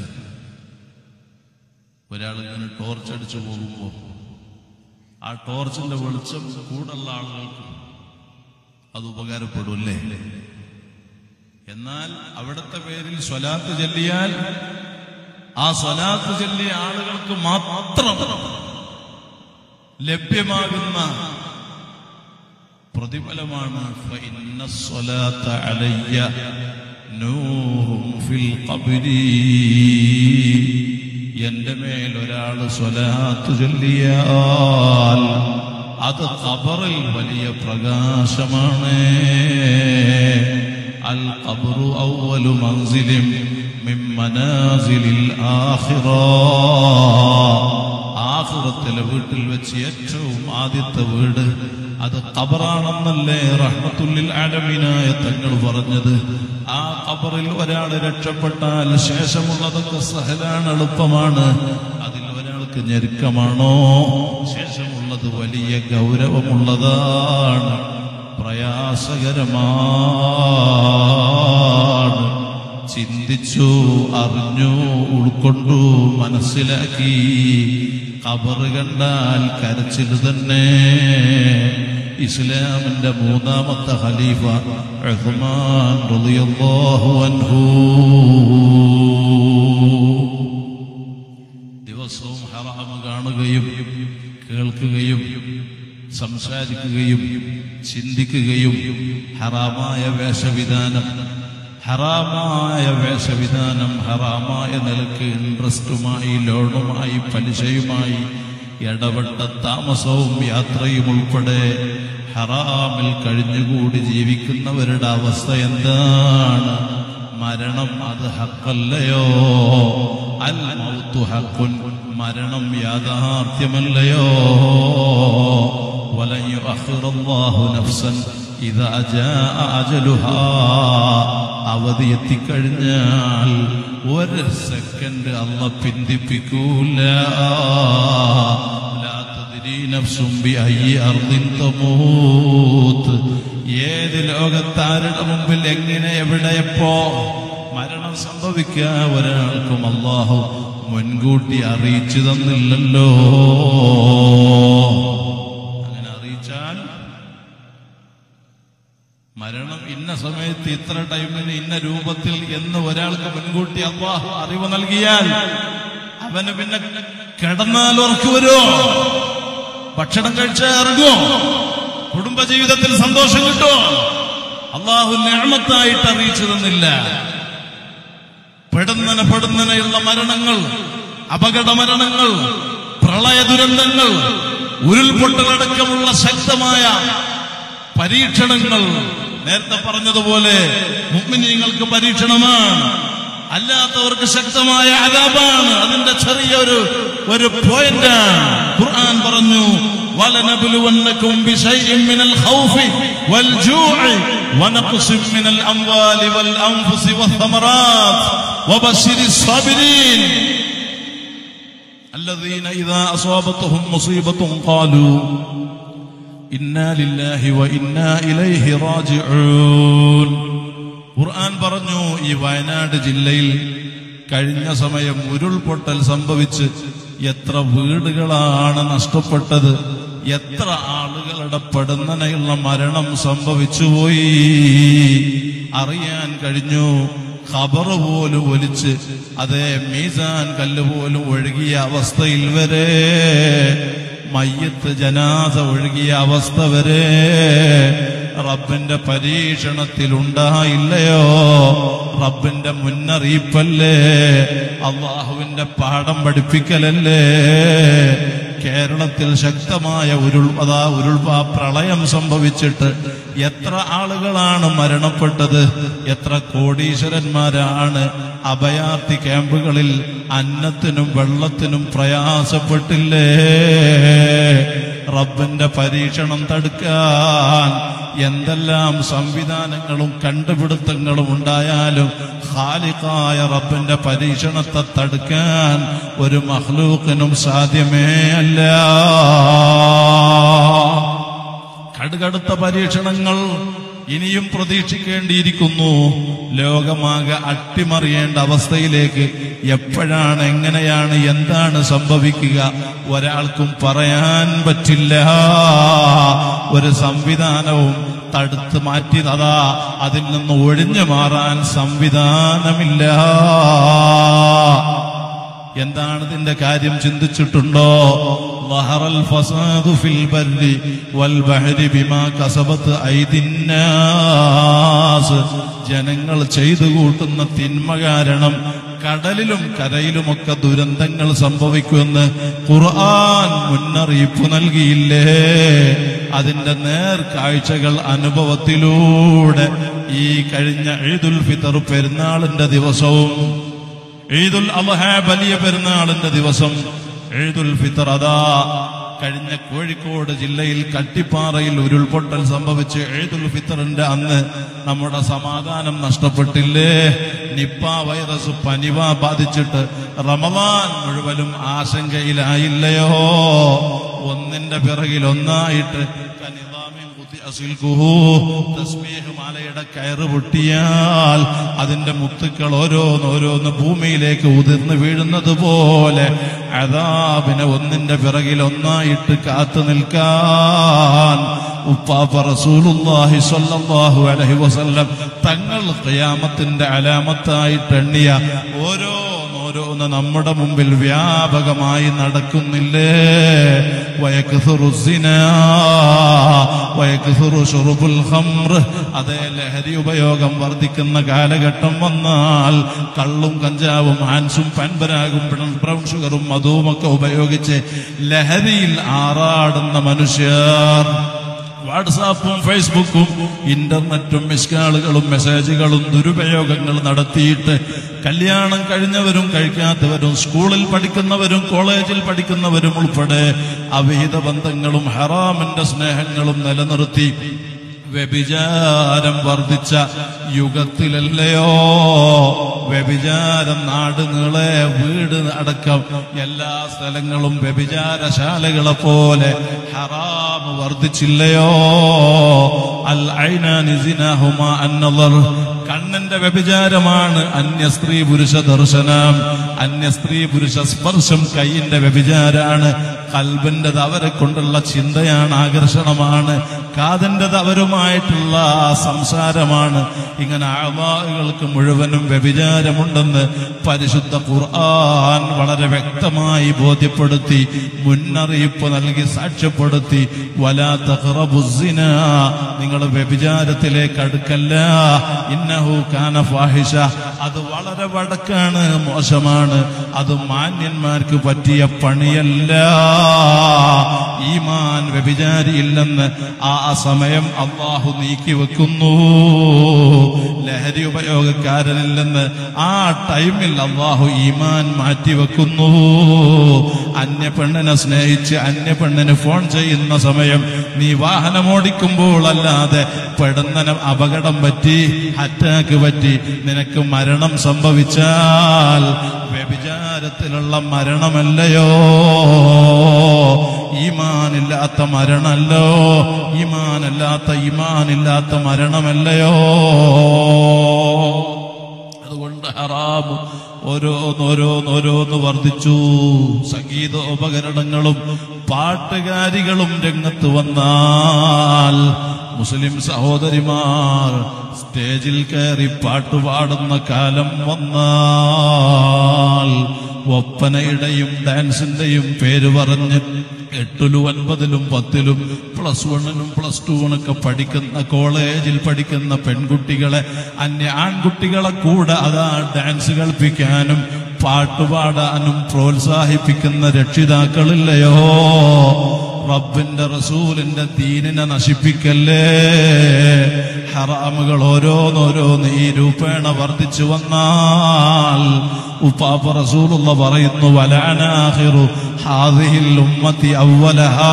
ഒരാൾ ഇങ്ങനെ ടോർച്ച് അടിച്ചു പോകുമ്പോ ആ ടോർച്ചിന്റെ വെളിച്ചം കൂടുള്ള ആളുകൾക്ക് അത് ഉപകാരപ്പെടൂല്ലേ എന്നാൽ അവിടുത്തെ പേരിൽ സ്വലാത്ത് ചൊല്ലിയാൽ ആ സ്വലാത്ത് ചൊല്ലിയ ആളുകൾക്ക് മാത്രം ലഭ്യമാകുന്ന പ്രതിഫലമാണ് ഫഇന്ന സ്വലാത്ത അലയ്യ നൂറും ഫിൽ ഖബ്രി എന്റെ മേൽ ഒരാൾ സ്വലാത്ത് ചൊല്ലിയാൽ അത് ഖബറിൽ വലിയ പ്രകാശമാണ് അൽ ഖബ്റു അവ്വലു മൻസിലിം മിൻ മനാസിലിൽ ആഖിറ ആഖിറത്തിലെ വീട്ടിൽ വെച്ച് ഏറ്റവും ആദ്യത്തെ വീട് അത് ഖബറാണെന്നല്ലേ റഹ്മത്തുല്ലിൽ ആലമീനായ തങ്ങൾ പറഞ്ഞത് ആ ഖബറിൽ ഒരാൾ രക്ഷപ്പെട്ടാൽ ശേഷമുള്ളതൊക്കെ സഹലാണ് എളുപ്പമാണ് അതിൽ ഒരാൾക്ക് ഞെരുക്കമാണോ ശേഷമുള്ളത് വലിയ ഗൗരവമുള്ളതാണ് പ്രയാസകരമാണ് ചിന്തിച്ചു അറിഞ്ഞു ഉൾക്കൊണ്ടു മനസ്സിലാക്കി കബറ് കണ്ടാൽ കരച്ചിൽ തന്നെ ഇസ്ലാമിന്റെ മൂന്നാമത്തെ ഖലീഫ ഉസ്മാൻ റളിയല്ലാഹു അൻഹു ദിവസവും ഹറാമ് കാണുകയും കേൾക്കുകയും സംസാരിക്കുകയും ചിന്തിക്കുകയും ഹറാമായ വേഷവിധാനം ഹറാമായ വേഷവിധാനം ഹറാമായ നിലക്ക് ഇൻട്രസ്റ്റുമായി ലോണുമായി പലിശയുമായി ഇടപെട്ട താമസവും യാത്രയും ഉൾപ്പെടെ ഹറാമിൽ കഴിഞ്ഞുകൂടി ജീവിക്കുന്നവരുടെ അവസ്ഥ എന്താണ് മരണം അത് ഹക്കല്ലയോ അൽ മൗത്തു ഹക്കുൻ മരണം യാഥാർത്ഥ്യമല്ലയോ വലൻ യുഅഖിറല്ലാഹു നഫ്സൻ ഇതാ ജാഅ അജലുഹാ അവധി എത്തിക്കഴിഞ്ഞാൽ ഒരു സെക്കൻഡ് അല്ല പിന്തിപ്പിക്കൂല ലാ തദ്രി നഫ്സും ബിഅയ്യി അർദിൻ തമൂത്ത് ഏത് ലോകത്താരുടെ മുമ്പിൽ എങ്ങനെ എവിടെ എപ്പോ മരണം സംഭവിക്കുക ഒരാൾക്കും അള്ളാഹു മുൻകൂട്ടി അറിയിച്ചു തന്നില്ലല്ലോ അങ്ങനെ അറിയിച്ചാൽ മരണം ഇന്ന സമയത്ത് ഇത്ര ടൈമിന് ഇന്ന രൂപത്തിൽ എന്ന് ഒരാൾക്ക് മുൻകൂട്ടി അള്ളാഹു അറിവ് നൽകിയാൽ അവന് പിന്നെ കിടന്നാൽ ഉറക്കു വരുമോ ഭക്ഷണം കഴിച്ചാൽ ഇറങ്ങുമോ കുടുംബജീവിതത്തിൽ സന്തോഷം കിട്ടുമോ അള്ളാഹു ഞാമത്തായിട്ട് അറിയിച്ചു തന്നില്ല പെടുന്നന പെടുന്നനയുള്ള മരണങ്ങൾ അപകട മരണങ്ങൾ പ്രളയ ദുരന്തങ്ങൾ ഉരുൾപൊട്ടലടക്കമുള്ള ശക്തമായ പരീക്ഷണങ്ങൾ നേരത്തെ പറഞ്ഞതുപോലെ മുഗ്മിനീങ്ങൾക്ക് പരീക്ഷണമാണ് അല്ലാത്തവർക്ക് ശക്തമായ അതാപാണ് അതിന്റെ ചെറിയൊരു ഒരു പോയിന്റാണ് ഖുർആൻ പറഞ്ഞു ولنبلونكم بشيء من الخوف والجوع ونقص من الأموال والأنفس والثمرات وبشر الصابرين الذين إذا أصابتهم مصيبة قالوا إنا لله وإنا إليه راجعون ഖുർആൻ പറഞ്ഞു ഈ വയനാട് ജില്ലയിൽ കഴിഞ്ഞ സമയം ഉരുൾപൊട്ടൽ സംഭവിച്ച് എത്ര വീടുകളാണ് നഷ്ടപ്പെട്ടത് എത്ര ആളുകളുടെ പെടുന്നനയുള്ള മരണം സംഭവിച്ചുപോയി അറിയാൻ കഴിഞ്ഞു ഖബർ പോലും ഒലിച്ച് അതേ മീസാൻ കല്ല് പോലും ഒഴുകിയ അവസ്ഥയിൽ വരെ മയ്യത്ത് ജനാസ ഒഴുകിയ അവസ്ഥ വരെ റബ്ബിന്റെ പരീക്ഷണത്തിൽ ഉണ്ടായില്ലയോ റബ്ബിന്റെ മുന്നറിയിപ്പല്ലേ അള്ളാഹുവിന്റെ പാഠം പഠിപ്പിക്കലല്ലേ കേരളത്തിൽ ശക്തമായ ഉരുൾ അതാ ഉരുൾപാ പ്രളയം സംഭവിച്ചിട്ട് എത്ര ആളുകളാണ് മരണപ്പെട്ടത് എത്ര കോടീശ്വരന്മാരാണ് അഭയാർത്ഥി ക്യാമ്പുകളിൽ അന്നത്തിനും വെള്ളത്തിനും പ്രയാസപ്പെട്ടില്ലേ റബ്ബിന്റെ പരീക്ഷണം തടുക്കാൻ എന്തെല്ലാം സംവിധാനങ്ങളും കണ്ടുപിടുത്തങ്ങളും ഉണ്ടായാലും ഖാലിഖായ റബ്ബിന്റെ പരീക്ഷണത്തെ തടുക്കാൻ ഒരു മഹ്ലൂക്കിനും സാധ്യമേ അല്ല കടുകടുത്ത പരീക്ഷണങ്ങൾ ഇനിയും പ്രതീക്ഷിക്കേണ്ടിയിരിക്കുന്നു ലോകമാകെ അട്ടിമറിയേണ്ട അവസ്ഥയിലേക്ക് എപ്പോഴാണ് എങ്ങനെയാണ് എന്താണ് സംഭവിക്കുക ഒരാൾക്കും പറയാൻ പറ്റില്ല ഒരു സംവിധാനവും തടുത്ത് മാറ്റി അതാ അതിൽ നിന്ന് ഒഴിഞ്ഞു മാറാൻ സംവിധാനമില്ല എന്താണ് ഇതിന്റെ കാര്യം ചിന്തിച്ചിട്ടുണ്ടോ ലഹറൽ ഫസാദു ഫിൽ ബർരി വൽ ബഹരി ബിമാ കസബത്ത് ഐദിന്നാസ് ജനങ്ങൾ ചെയ്തു കൂട്ടുന്ന തിന്മ കാരണം കടലിലും കരയിലുമൊക്കെ ദുരന്തങ്ങൾ സംഭവിക്കുമെന്ന് ഖുർആൻ മുന്നറിയിപ്പ് നൽകിയില്ലേ അതിന്റെ നേർക്കാഴ്ചകൾ അനുഭവത്തിലൂടെ ഈ കഴിഞ്ഞ ഈദുൽ ഫിത്തർ പെരുന്നാളിന്റെ ദിവസവും ഈദുൽ അൽഹ വലിയ പെരുന്നാളിന്റെ ദിവസം ഈദുൽ ഫിത്തർ അതാ കഴിഞ്ഞ കോഴിക്കോട് ജില്ലയിൽ കട്ടിപ്പാറയിൽ ഉരുൾപൊട്ടൽ സംഭവിച്ച് ഈദുൽ ഫിത്തറിന്റെ അന്ന് നമ്മുടെ സമാധാനം നഷ്ടപ്പെട്ടില്ലേ നിപ്പ വൈറസ് പനിവ ബാധിച്ചിട്ട് റമദാൻ മുഴുവനും ആശങ്കയിലായില്ലയോ ഒന്നിന്റെ പിറകിൽ ഒന്നായിട്ട് കനിദാമിൻ കുത്തി അസിൽക്കുഹു തസ്ബീഹ് മാലയുടെ കയറ് പൊട്ടിയാൽ അതിന്റെ മുത്തുക്കൾ ഓരോന്ന് ഓരോന്ന് ഭൂമിയിലേക്ക് ഉതിർന്ന് വീഴുന്നത് പോലെ അതാബിനെ ഒന്നിന്റെ പിറകിൽ ഒന്നായിട്ട് കാത്തു നിൽക്കാൻ ഉപ്പാപ്പ റസൂലുള്ളാഹി സ്വല്ലല്ലാഹു അലൈഹി വസല്ലം തങ്ങൾ ഖിയാമത്തിന്റെ അലാമത്തായിട്ട് എണ്ണിയ ഓരോ ഓരോന്ന് നമ്മുടെ മുമ്പിൽ വ്യാപകമായി നടക്കുന്നില്ലേ വയക്സുറു സിനാ, വയക്സുറു ശുറുബുൽ ഖംർ. അതേ ലഹരി ഉപയോഗം വർദ്ധിക്കുന്ന കാലഘട്ടം വന്നാൽ കള്ളും കഞ്ചാവും ഹാൻസും പാൻപരാഗും ബ്രൗൺ ഷുഗറും മധുവുമൊക്കെ ഉപയോഗിച്ച് ലഹരിയിൽ ആറാടുന്ന മനുഷ്യർ വാട്സാപ്പും ഫേസ്ബുക്കും ഇന്റർനെറ്റും മിസ്കാളുകളും മെസ്സേജുകളും ദുരുപയോഗങ്ങൾ നടത്തിയിട്ട് കല്യാണം കഴിഞ്ഞവരും കഴിക്കാത്തവരും സ്കൂളിൽ പഠിക്കുന്നവരും കോളേജിൽ പഠിക്കുന്നവരും ഉൾപ്പെടെ അവിഹിത ബന്ധങ്ങളും ഹറാമിന്റെ സ്നേഹങ്ങളും നിലനിർത്തി വ്യഭിചാരം വർദ്ധിച്ച യുഗത്തിലല്ലയോ വ്യഭിചാരം നാട് നീളെ വീട് അടക്കം എല്ലാ സ്ഥലങ്ങളും വ്യഭിചാരശാലകളെ പോലെ ഹറാം വർദ്ധിച്ചില്ലയോ അൽ ഐനാനി സിനാഹുമാ അന്നളർ കണ്ണന്റെ വ്യഭിചാരമാണ് അന്യ സ്ത്രീ പുരുഷ ദർശനം അന്യ സ്ത്രീ പുരുഷ സ്പർശം കൈയിന്റെ വ്യഭിചാരാണ് കൽബിന്റെത് അവരെ കൊണ്ടുള്ള ചിന്തയാണ് ആകർഷണമാണ് കാതിന്റെത് അവരുമായിട്ടുള്ള സംസാരമാണ് ഇങ്ങനെ ആവാഹുകൾക്ക് മുഴുവനും വ്യഭിചാരമുണ്ടെന്ന് പരിശുദ്ധ ഖുർആൻ വളരെ വ്യക്തമായി ബോധ്യപ്പെടുത്തി മുന്നറിയിപ്പ് നൽകി സാക്ഷ്യപ്പെടുത്തി വലാ തഖറബുസ്സിന നിങ്ങൾ വ്യഭിചാരത്തിലേക്ക് അടുക്കല്ല ഇന്നഹു കാന ഫാഹിഷ അത് വളരെ വടക്കാണ് മോശമാണ് അത് മാന്യന്മാർക്ക് പറ്റിയ പണിയല്ല ഈമാൻ വ്യഭിചാരിയില്ലെന്ന് ആ സമയം അള്ളാഹു നീക്കി വെക്കുന്നു ലഹരി ഉപയോഗക്കാരനില്ലെന്ന് ആ ടൈമിൽ അള്ളാഹു ഈമാൻ മാറ്റിവെക്കുന്നു അന്യ പെണ്ണിനെ സ്നേഹിച്ച് അന്യ പെണ്ണിന് ഫോൺ ചെയ്യുന്ന സമയം നീ വാഹനം ഓടിക്കുമ്പോൾ അല്ലാതെ പെടുന്നതിന് അപകടം പറ്റി അറ്റാക്ക് പറ്റി നിനക്ക് മരണം സംഭവിച്ചാൽ വ്യഭിചാരത്തിലുള്ള മരണമല്ലയോ ഈമാനില്ലാത്ത മരണല്ലോ ഈമാനല്ലാത്ത ഈമാനില്ലാത്ത മരണമല്ലയോ അതുകൊണ്ട് ഹറാം ഓരോന്നോരോന്നോരോന്ന് വർദ്ധിച്ചു സംഗീത ഉപകരണങ്ങളും പാട്ടുകാരികളും രംഗത്ത് വന്നാൽ മുസ്ലിം സഹോദരിമാർ സ്റ്റേജിൽ കയറി പാട്ടുപാടുന്ന കാലം വന്നാൽ ഒപ്പനയുടെയും ഡാൻസിന്റെയും പേര് പറഞ്ഞ് എട്ടിലും ഒൻപതിലും പത്തിലും പ്ലസ് വണ്ണിനും പ്ലസ് ടുവിനൊക്കെ പഠിക്കുന്ന കോളേജിൽ പഠിക്കുന്ന പെൺകുട്ടികളെ അന്യ ആൺകുട്ടികളെ കൂടെ അതാ ഡാൻസ് കളിപ്പിക്കാനും പാട്ടുപാടാനും പ്രോത്സാഹിപ്പിക്കുന്ന രക്ഷിതാക്കളില്ലയോ റബ്ബിന്റെ റസൂലിന്റെ ദീനിനെ നശിപ്പിക്കല്ലേ ഹറാമുകൾ ഓരോന്നോരോന്ന് ഈ രൂപേണ വർദ്ധിച്ചു വന്നാൽ ഉപ്പാപ്പ റസൂലുള്ള പറയുന്നു വലാനാഹിറു ഹാദിഹിൽ ഉമ്മത്തി അവലഹാ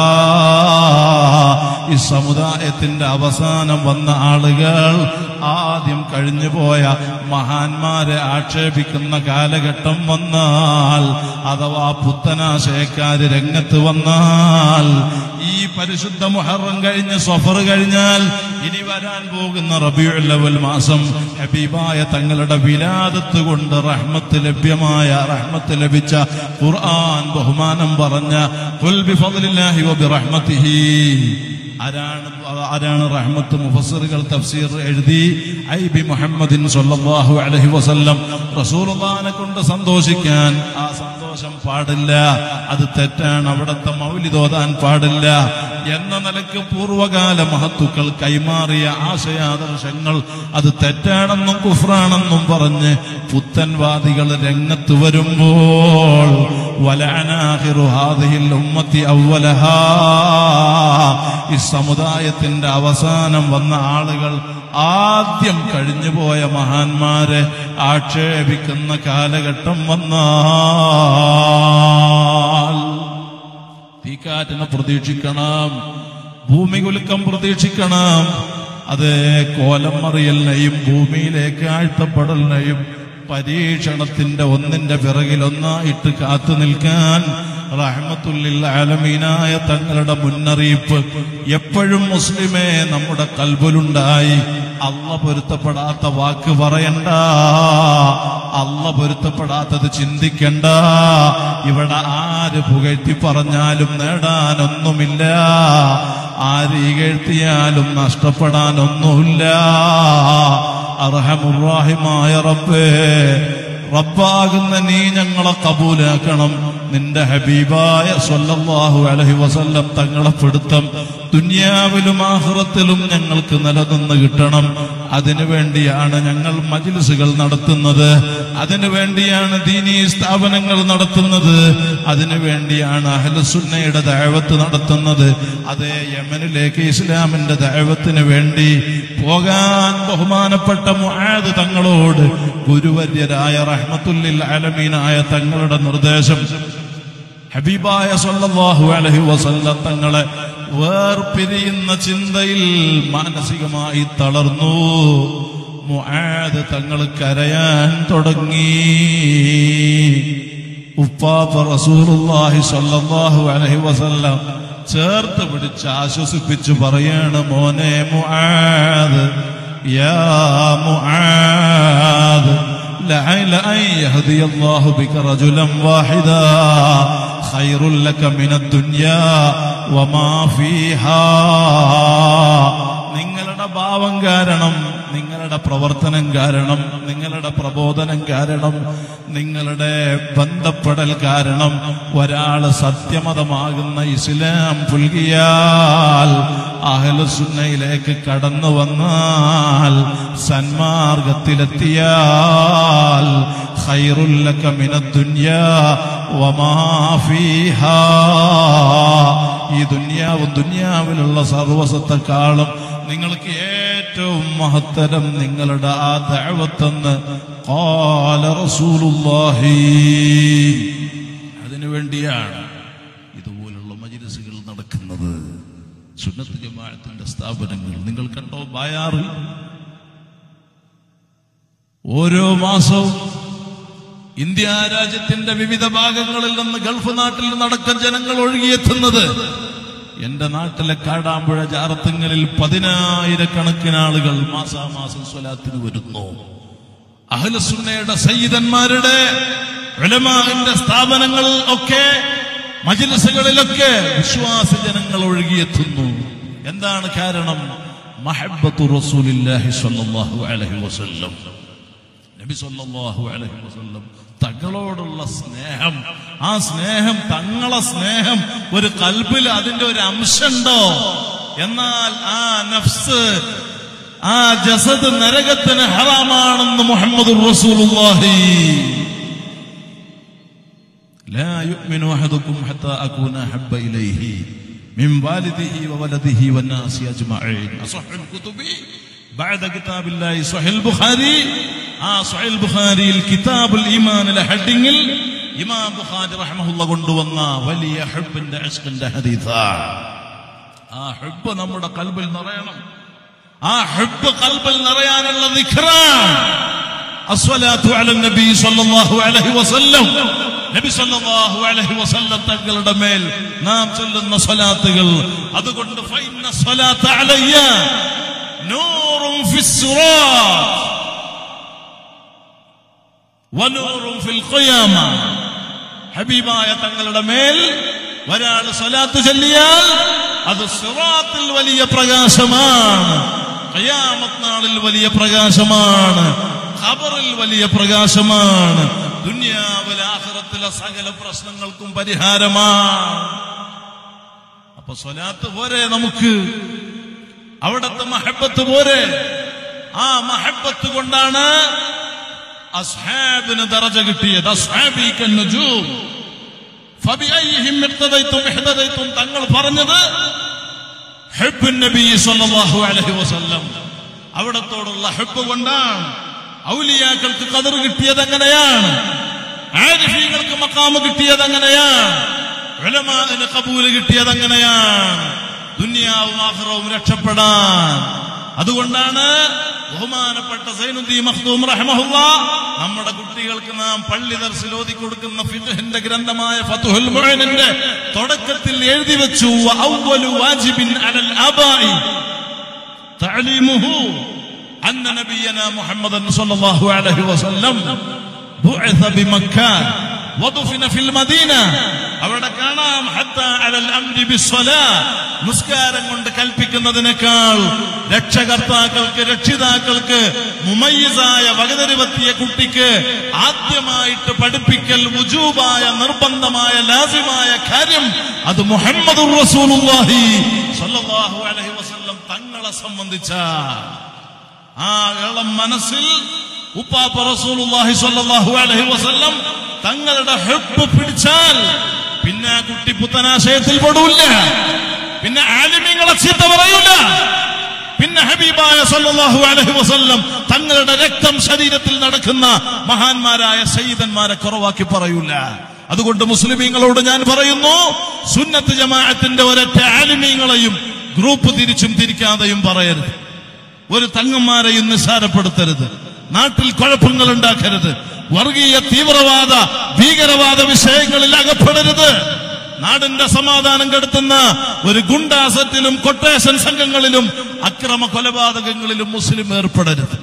ഈ സമുദായത്തിന്റെ അവസാനം വന്ന ആളുകൾ ആദ്യം കഴിഞ്ഞുപോയ മഹാന്മാരെ ആക്ഷേപിക്കുന്ന കാലഘട്ടം വന്നാൽ അഥവാ പുത്തനാശയക്കാര് രംഗത്ത് വന്നാൽ ഈ പരിശുദ്ധ മുഹറം കഴിഞ്ഞ് സഫർ കഴിഞ്ഞാൽ ഇനി വരാൻ പോകുന്ന റബിയുൽ അവൽ മാസം ഹബീബായ തങ്ങളുടെ വിലാദത്ത് കൊണ്ട് റഹ്മത്ത് ലഭ്യമായ റഹ്മത്ത് ലഭിച്ച ഖുർആൻ ബഹുമാനം പറഞ്ഞ ഖുൽ ബിഫദ്ലില്ലാഹി വബിറഹ്മതിഹി ആരാണ് ആരാണ് റഹ്മത്ത് മുഫസ്സിറുകൾ തഫ്സീർ എഴുതി ഐ ബി മുഹമ്മദിൻ സല്ലല്ലാഹു അലൈഹി വസല്ലം റസൂലുള്ളാഹിനെ കൊണ്ട് സന്തോഷിക്കാൻ ആ സന്തോഷം പാടില്ല അത് തെറ്റാണ് അവിടുത്തെ മൗലിതോതാൻ പാടില്ല എന്ന നിലക്ക് പൂർവകാല മഹത്തുക്കൾ കൈമാറിയ ആശയാദർശങ്ങൾ അത് തെറ്റാണെന്നും കുഫ്രാണെന്നും പറഞ്ഞ് പുത്തൻവാദികൾ രംഗത്ത് വരുമ്പോൾ വലാനാഹിറു ഹാദിഹിൽ ഉമ്മത്തി അവലഹാ ഈ സമുദായത്തിന്റെ അവസാനം വന്ന ആളുകൾ ആദ്യം കഴിഞ്ഞുപോയ മഹാന്മാരെ ആക്ഷേപിക്കുന്ന കാലഘട്ടം വന്നാൽ തീക്കാറ്റിനെ പ്രതീക്ഷിക്കണം ഭൂമി കുലുക്കം പ്രതീക്ഷിക്കണം അത് കോലം മറിയലിനെയും ഭൂമിയിലേക്ക് ആഴ്ത്തപ്പെടലിനെയും പരീക്ഷണത്തിന്റെ ഒന്നിന്റെ പിറകിൽ ഒന്നായിട്ട് കാത്തു നിൽക്കാൻ റഹ്മത്തുല്ലിൽ ആലമീനായ തങ്ങളുടെ മുന്നറിയിപ്പ് എപ്പോഴും മുസ്ലിമേ നമ്മുടെ കൽബുലുണ്ടായി അല്ല പൊരുത്തപ്പെടാത്ത വാക്ക് പറയണ്ട അല്ല പൊരുത്തപ്പെടാത്തത് ചിന്തിക്കണ്ട ഇവിടെ ആര് പുകഴ്ത്തി പറഞ്ഞാലും നേടാനൊന്നുമില്ല ആര് ഇകഴ്ത്തിയാലും നഷ്ടപ്പെടാനൊന്നുമില്ല അർഹമുറാഹിമായ റബ്ബേ റബ്ബാകുന്ന നീ ഞങ്ങളെ കബൂലാക്കണം നിന്റെ ഹബീബായ സല്ലല്ലാഹു അലൈഹി വസല്ലം തങ്ങളെ പിടുത്തം ദുനിയാവിലും ആഹ്റത്തിലും ഞങ്ങൾക്ക് നിലനിന്ന് കിട്ടണം അതിനു വേണ്ടിയാണ് ഞങ്ങൾ മജിലിസുകൾ നടത്തുന്നത് അതിനു വേണ്ടിയാണ് ദീനീ സ്ഥാപനങ്ങൾ നടത്തുന്നത് അതിനു വേണ്ടിയാണ് അഹ്ലുസുന്നയുടെ ദൈവത്ത് നടത്തുന്നത് അതേ യമനിലേക്ക് ഇസ്ലാമിന്റെ ദൈവത്തിന് വേണ്ടി പോകാൻ ബഹുമാനപ്പെട്ട മുആദ് തങ്ങളോട് ഗുരുവര്യരായ റഹ്മത്തുല്ലിൽ അലമീനായ തങ്ങളുടെ നിർദ്ദേശം ഹബീബായ സല്ലല്ലാഹു അലൈഹി വസല്ലം തങ്ങളെ വേർപിരിയുന്ന ചിന്തയിൽ മാനസികമായി തളർന്നു മുആദ് തങ്ങൾ കരയാൻ തുടങ്ങി ഉപ്പാപ്പ റസൂലുള്ളാഹി സ്വല്ലല്ലാഹു അലൈഹി വസല്ലം ചേർത്ത് പിടിച്ച് ആശ്വസിപ്പിച്ച് പറയാണ് മോനെ മുആദ് യാ മുആദ് لعل أن يهدي الله بك رجلا واحدا خير لك من الدنيا وما فيها നിങ്ങളുടെ ഭാവം കാരണം നിങ്ങളുടെ പ്രവർത്തനം കാരണം നിങ്ങളുടെ പ്രബോധനം കാരണം നിങ്ങളുടെ ബന്ധപ്പെടൽ കാരണം ഒരാള് സത്യമതമാകുന്ന ഇസ്ലാം പുൽകിയാൽ അഹലുസുന്നയിലേക്ക് കടന്നു വന്നാൽ സന്മാർഗത്തിലെത്തിയാൽ ഖൈറുല്ലക മിനദ്ദുന്യാ വമാ ഫീഹാ ഈ ദുന്യാവും ദുന്യാവിലുള്ള സർവസത്തെക്കാളും നിങ്ങൾക്ക് ഏറ്റവും മഹത്തരം നിങ്ങളുടെ ആ ദഅവത്തെന്ന് ഖാല റസൂലുള്ളാഹി അതിനു വേണ്ടിയാണ് ഇതുപോലുള്ള മജ്ലിസുകൾ നടക്കുന്നത് സുന്നത്ത് ജമാഅത്തിന്റെ സ്ഥാപനങ്ങൾ നിങ്ങൾ കണ്ടോ ബായാറിൽ ഓരോ മാസവും ഇന്ത്യ രാജ്യത്തിന്റെ വിവിധ ഭാഗങ്ങളിൽ നിന്ന് ഗൾഫ് നാട്ടിൽ നടക്കാൻ ജനങ്ങൾ ഒഴുകിയെത്തുന്നത് എന്റെ നാട്ടിലെ കാടാമ്പുഴ ജാറത്തുങ്ങളിൽ പതിനായിരക്കണക്കിന് ആളുകൾ മാസാമാസം സ്വലാത്തിന് വരുന്നു അഹ്ലസുന്നയുടെ സയ്യിദന്മാരുടെ ഉലമാവിന്റെ സ്ഥാപനങ്ങൾ ഒക്കെ മജിലിസുകളിലൊക്കെ വിശ്വാസ ജനങ്ങൾ ഒഴുകിയെത്തുന്നു എന്താണ് കാരണം മഹബത്തു റസൂലില്ലാഹി സ്വല്ലല്ലാഹു അലൈഹി വസല്ലം നബി സല്ലല്ലാഹു അലൈഹി വസല്ലം തങ്ങളോടുള്ള സ്നേഹം ആ സ്നേഹം തങ്ങളെ സ്നേഹം ഒരു കൽബിൽ അതിന്റെ ഒരു അംശമുണ്ടോ എന്നാൽ ആ നഫ്സ് ആ ജസദ് നരകത്തിന് ഹറാമാണെന്ന് മുഹമ്മദ് റസൂലുള്ളാഹി لا يؤمن أحدكم حتى أكون أحب إليه من والده وولده والناس أجمعين أصح الكتب بعد كتاب الله صحيح البخاري آه صحيح البخاري الكتاب الإيمان لحدين ഇമാം ബുഖാരി റഹ്മഹുല്ല കൊണ്ടുവന്ന വലിയ ഹെബിന്റെ അഷ്കിന്റെ ഹദീസാണ് ആ ഹെബ് നമ്മുടെ കൽബിൽ നിറയണം ആ ഹെബ് കൽബിൽ നിറയാനുള്ള നിഖറാണ് അസ്വലാത്തു അല നബി സല്ലല്ലാഹു അലൈഹി വസല്ലം നബി സല്ലല്ലാഹു അലൈഹി വസല്ലം തങ്ങളുടെ മേൽ നാം ചൊല്ലുന്ന സ്വലാത്തുകൾ അതുകൊണ്ട് ഫൈന സ്വലാത്ത അലയ്യ നൂറും ഫിസ്സിറാത്ത് വനൂറും ഫിൽ ഖിയാമ ഹബീബായ തങ്ങളുടെ മേൽ ഒരാൾ സ്വലാത്ത് ചൊല്ലിയാൽ അത് സിറാത്തിൽ വലിയ പ്രകാശമാണ് ഖിയാമത്ത് നാളിൽ വലിയ പ്രകാശമാണ് ഖബറിൽ വലിയ പ്രകാശമാണ് ദുനിയാവിലെ ആഖിറത്തിലെ സകല പ്രശ്നങ്ങൾക്കും പരിഹാരമാണ് അപ്പൊ സ്വലാത്ത് പോരെ നമുക്ക് അവിടത്തെ മഹബത്ത് പോരെ ആ മഹബത്ത് കൊണ്ടാണ് അസ്ഹാബിന് ദറജ കിട്ടിയത് അസ്ഹാബി കന്നുജൂം ഫബിഅയ്യിഹിം ഇഖ്തദൈതും ഇഹ്തദൈതും തങ്ങൾ പറഞ്ഞത് ഹബ്ബുൻ നബി സല്ലല്ലാഹു അലൈഹി വസല്ലം അവിടത്തോടുള്ള ഹബ്ബ് കൊണ്ടാണ് ഔലിയാക്കൾക്ക് കതർ കിട്ടിയത് അങ്ങനെയാണ് ആരിഫീങ്ങൾക്ക് മക്കാമ് കിട്ടിയത് അങ്ങനെയാണ് ഉലമാന് കബൂല് കിട്ടിയത് അങ്ങനെയാണ് ദുനിയാവും ആഖിറവും രക്ഷപ്പെടാൻ അതുകൊണ്ടാണ് ബഹുമാനപ്പെട്ട സൈനുദ്ദീൻ മഖ്ദൂം റഹ്മഹുല്ല നമ്മുടെ കുട്ടികൾക്ക് നാം പള്ളി ദർസിൽ ഓതി കൊടുക്കുന്ന ഫിഖഹിന്റെ ഗ്രന്ഥമായ ഫതുഹുൽ മുഈനിന്റെ തുടക്കത്തിൽ എഴുതി വെച്ചു അവ്വലു വാജിബിൻ അലൽ ആബായി തഅലീമുഹു അന്ന നബിയന മുഹമ്മദൻ സ്വല്ലല്ലാഹു അലൈഹി വസല്ലം ബുഇസ ബിമക്ക വദുഫിന ഫിൽ മദീന അവിടെ കാണാം ഹത്ത അലൽ അംരി ബിസ്സലാ നിസ്കാരം കൊണ്ട് കൽപ്പിക്കുന്നതിനേക്കാൾ രക്ഷകർത്താക്കൾക്ക് രക്ഷിതാക്കൾക്ക് മുമയ്യസായ വകതരുവത്തിയ കുട്ടിക്ക് ആദ്യമായിട്ട് പഠിപ്പിക്കൽ വുജൂബായ നിർബന്ധമായ ലാസിമായ കാര്യം അത് മുഹമ്മദ് റസൂലുള്ളാഹി സ്വല്ലല്ലാഹു അലൈഹി വസല്ലം തങ്ങളെ സംബന്ധിച്ച ആ ഇളം മനസ്സിൽ ഉപ്പാപ്പ റസൂലുള്ളാഹി സ്വല്ലല്ലാഹു അലൈഹി വസല്ലം തങ്ങളുടെ ഹെബ് പിടിച്ചാൽ പിന്നെ ആ കുട്ടി പുത്തനാശയത്തിൽ പെടൂല്ല പിന്നെ ആലിമ്യങ്ങളെ ചീത്ത പറയൂല പിന്നെ ഹബീബായ സല്ലല്ലാഹു അലൈഹി വസല്ലം തങ്ങളുടെ രക്തം ശരീരത്തിൽ നടക്കുന്ന മഹാന്മാരായ സയ്യിദന്മാരെ കുറവാക്കി പറയൂല അതുകൊണ്ട് മുസ്ലിമീങ്ങളോട് ഞാൻ പറയുന്നു സുന്നത്ത് ജമാഅത്തിന്റെ ഒരൊറ്റ ആലിമീങ്ങളെയും ഗ്രൂപ്പ് തിരിച്ചും തിരിക്കാതെയും പറയരുത് ഒരു തങ്ങന്മാരെയും നിസ്സാരപ്പെടുത്തരുത് നാട്ടിൽ കുഴപ്പങ്ങൾ ഉണ്ടാക്കരുത് വർഗീയ തീവ്രവാദ ഭീകരവാദ വിഷയങ്ങളിൽ അകപ്പെടരുത് നാടിന്റെ സമാധാനം കെടുത്തുന്ന ഒരു ഗുണ്ടാസറ്റിലും കൊട്ടേഷൻ സംഘങ്ങളിലും അക്രമ കൊലപാതകങ്ങളിലും മുസ്ലിം ഏർപ്പെടരുത്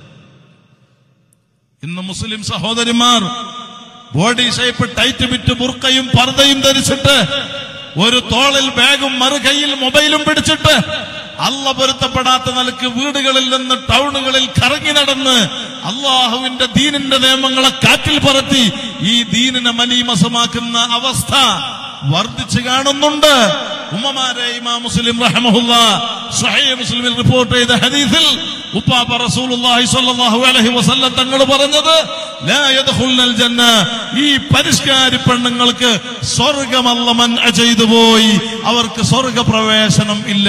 ഇന്ന് മുസ്ലിം സഹോദരിമാർ ബോഡി ഷേപ്പ് ടൈറ്റ് വിറ്റ് ബുർക്കയും പർദ്ദയും ധരിച്ചിട്ട് ഒരു തോളിൽ ബാഗും മറുകൈയിൽ മൊബൈലും പിടിച്ചിട്ട് അല്ല പൊരുത്തപ്പെടാത്ത നിലക്ക് വീടുകളിൽ നിന്ന് ടൗണുകളിൽ കറങ്ങി നടന്ന് അള്ളാഹുവിന്റെ ദീനിന്റെ നിയമങ്ങളെ കാറ്റിൽ പറത്തി ഈ ദീനിനെ മലീമസമാക്കുന്ന അവസ്ഥ വർദ്ധിച്ചു കാണുന്നുണ്ട് ഉമ്മമാരെ ഇമാം മുസ്ലിം റഹ്മഹുല്ല സ്വഹീഹ് മുസ്ലിമിൽ റിപ്പോർട്ട് ചെയ്ത ഹദീസിൽ ഉപ്പാപ്പ റസൂലുള്ളാഹി സ്വല്ലല്ലാഹു അലൈഹി വസല്ലം തങ്ങൾ പറഞ്ഞത് ലാ യദ്ഖുൽനൽ ജന്ന ഈ പരിഷ്കാരി പെണ്ണുങ്ങൾക്ക് സ്വർഗമല്ല മൻ ചെയ്തു പോയി അവർക്ക് സ്വർഗപ്രവേശനം ഇല്ല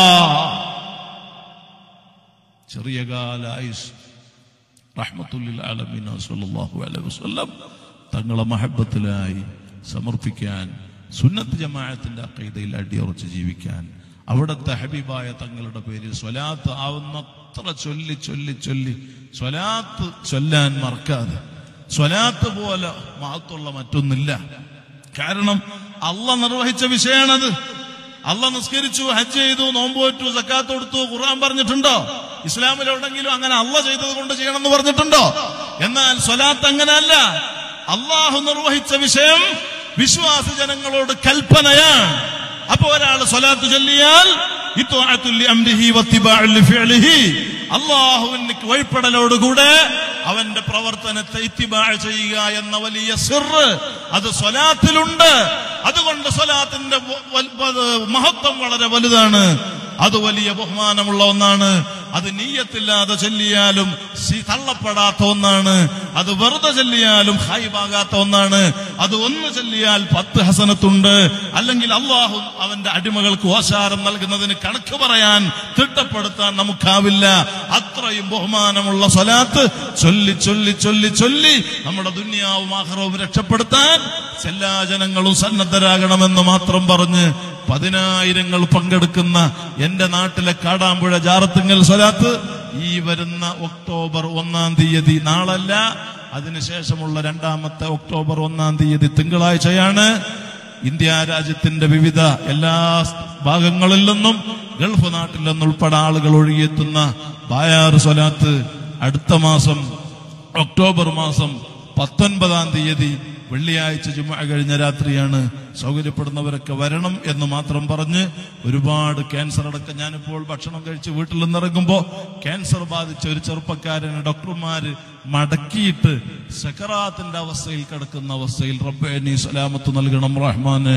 ചെറിയ കാല ആയുസ് റഹ്മത്തുല്ലിൽ ആലമീന സല്ലല്ലാഹു അലൈഹി വസല്ലം തങ്ങളെ മഹബത്തിലായി സമർപ്പിക്കാൻ സുന്നത്ത് ജമാഅത്തിന്റെ അക്കൈതയിൽ അടിയുറച്ച് ജീവിക്കാൻ അവിടുത്തെ ഹബീബായ തങ്ങളുടെ പേരിൽ സ്വലാത്ത് ആവുന്നത്ര ചൊല്ലി ചൊല്ലി ചൊല്ലി സ്വലാത്ത് ചൊല്ലാൻ മറക്കാതെ സ്വലാത്ത് പോലെ മഹത്തുള്ള മറ്റൊന്നില്ല കാരണം അള്ള നിർവഹിച്ച വിഷയമാണത് അള്ള നിസ്കരിച്ചു ഹജ്ജ് ചെയ്തു നോമ്പ് പോറ്റു സക്കാത്ത് കൊടുത്തു ഖുർആൻ പറഞ്ഞിട്ടുണ്ടോ ഇസ്ലാമിൽ എവിടെങ്കിലും അങ്ങനെ അള്ള ചെയ്തത് കൊണ്ട് ചെയ്യണമെന്ന് പറഞ്ഞിട്ടുണ്ടോ എന്നാൽ സ്വലാത്ത് അങ്ങനെയല്ല അള്ളാഹു നിർവഹിച്ച വിഷയം വിശ്വാസ ജനങ്ങളോട് കൽപ്പനയാണ് അപ്പൊ ഒരാൾ സ്വലാത്ത് ചൊല്ലിയാൽ ഇത്വാഅത്തുൽ ലിഅംരിഹി വത്തിബാഉൽ ലിഫിഅലിഹി അള്ളാഹുവിന് വഴിപ്പെടലോടുകൂടെ അവന്റെ പ്രവർത്തനത്തെ ഇത്തിബാ ചെയ്യുക എന്ന വലിയ സിറ് അത് സ്വലാത്തിലുണ്ട് അതുകൊണ്ട് സ്വലാത്തിന്റെ വ- വൽ- വ- മഹത്വം വളരെ വലുതാണ് അത് വലിയ ബഹുമാനമുള്ള ഒന്നാണ് അത് നീയത്തില്ലാതെ ചൊല്ലിയാലും സി- തള്ളപ്പെടാത്ത ഒന്നാണ് അത് വെറുതെ ചൊല്ലിയാലും ഹൈബാകാത്ത ഒന്നാണ് അത് ഒന്ന് ചൊല്ലിയാൽ പത്ത് ഹസനത്തുണ്ട് അല്ലെങ്കിൽ അള്ളാഹു അവന്റെ അടിമകൾക്ക് ഓശാരം നൽകുന്നതിന് കണക്ക് പറയാൻ തിട്ടപ്പെടുത്താൻ നമുക്കാവില്ല അത്രയും ബഹുമാനമുള്ള സ്വലാത്ത് ചൊല്ലി ചൊല്ലി ചൊല്ലി ചൊല്ലി നമ്മുടെ ദുന്യാവും ആഹ്റവും രക്ഷപ്പെടുത്താൻ എല്ലാ ജനങ്ങളും സന്നദ്ധരാകണമെന്ന് മാത്രം പറഞ്ഞ് പതിനായിരങ്ങൾ പങ്കെടുക്കുന്ന എന്റെ നാട്ടിലെ കാടാമ്പുഴ ജാറത്തുങ്ങൽ സ്വലാത്ത് ഈ വരുന്ന ഒക്ടോബർ ഒന്നാം തീയതി നാളല്ല അതിനുശേഷമുള്ള രണ്ടാമത്തെ ഒക്ടോബർ ഒന്നാം തീയതി തിങ്കളാഴ്ചയാണ് ഇന്ത്യ രാജ്യത്തിന്റെ വിവിധ എല്ലാ ഭാഗങ്ങളിൽ നിന്നും ഗൾഫ് നാട്ടിൽ നിന്നുൾപ്പെടെ ആളുകൾ ഒഴുകിയെത്തുന്ന ബായാർ സ്വലാത്ത് അടുത്ത മാസം ഒക്ടോബർ മാസം പത്തൊൻപതാം തീയതി വെള്ളിയാഴ്ച ജുമ കഴിഞ്ഞ രാത്രിയാണ് സൗകര്യപ്പെടുന്നവരൊക്കെ വരണം എന്ന് മാത്രം പറഞ്ഞ് ഒരുപാട് ക്യാൻസർ അടക്കം ഞാനിപ്പോൾ ഭക്ഷണം കഴിച്ച് വീട്ടിൽ നിന്നിറങ്ങുമ്പോ ക്യാൻസർ ബാധിച്ച ഒരു ചെറുപ്പക്കാരനെ ഡോക്ടർമാര് മടക്കിയിട്ട് സക്കറാത്തിന്റെ അവസ്ഥയിൽ കിടക്കുന്ന അവസ്ഥയിൽ റബ്ബേ നീ സലാമത്ത് നൽകണം റഹ്മാന്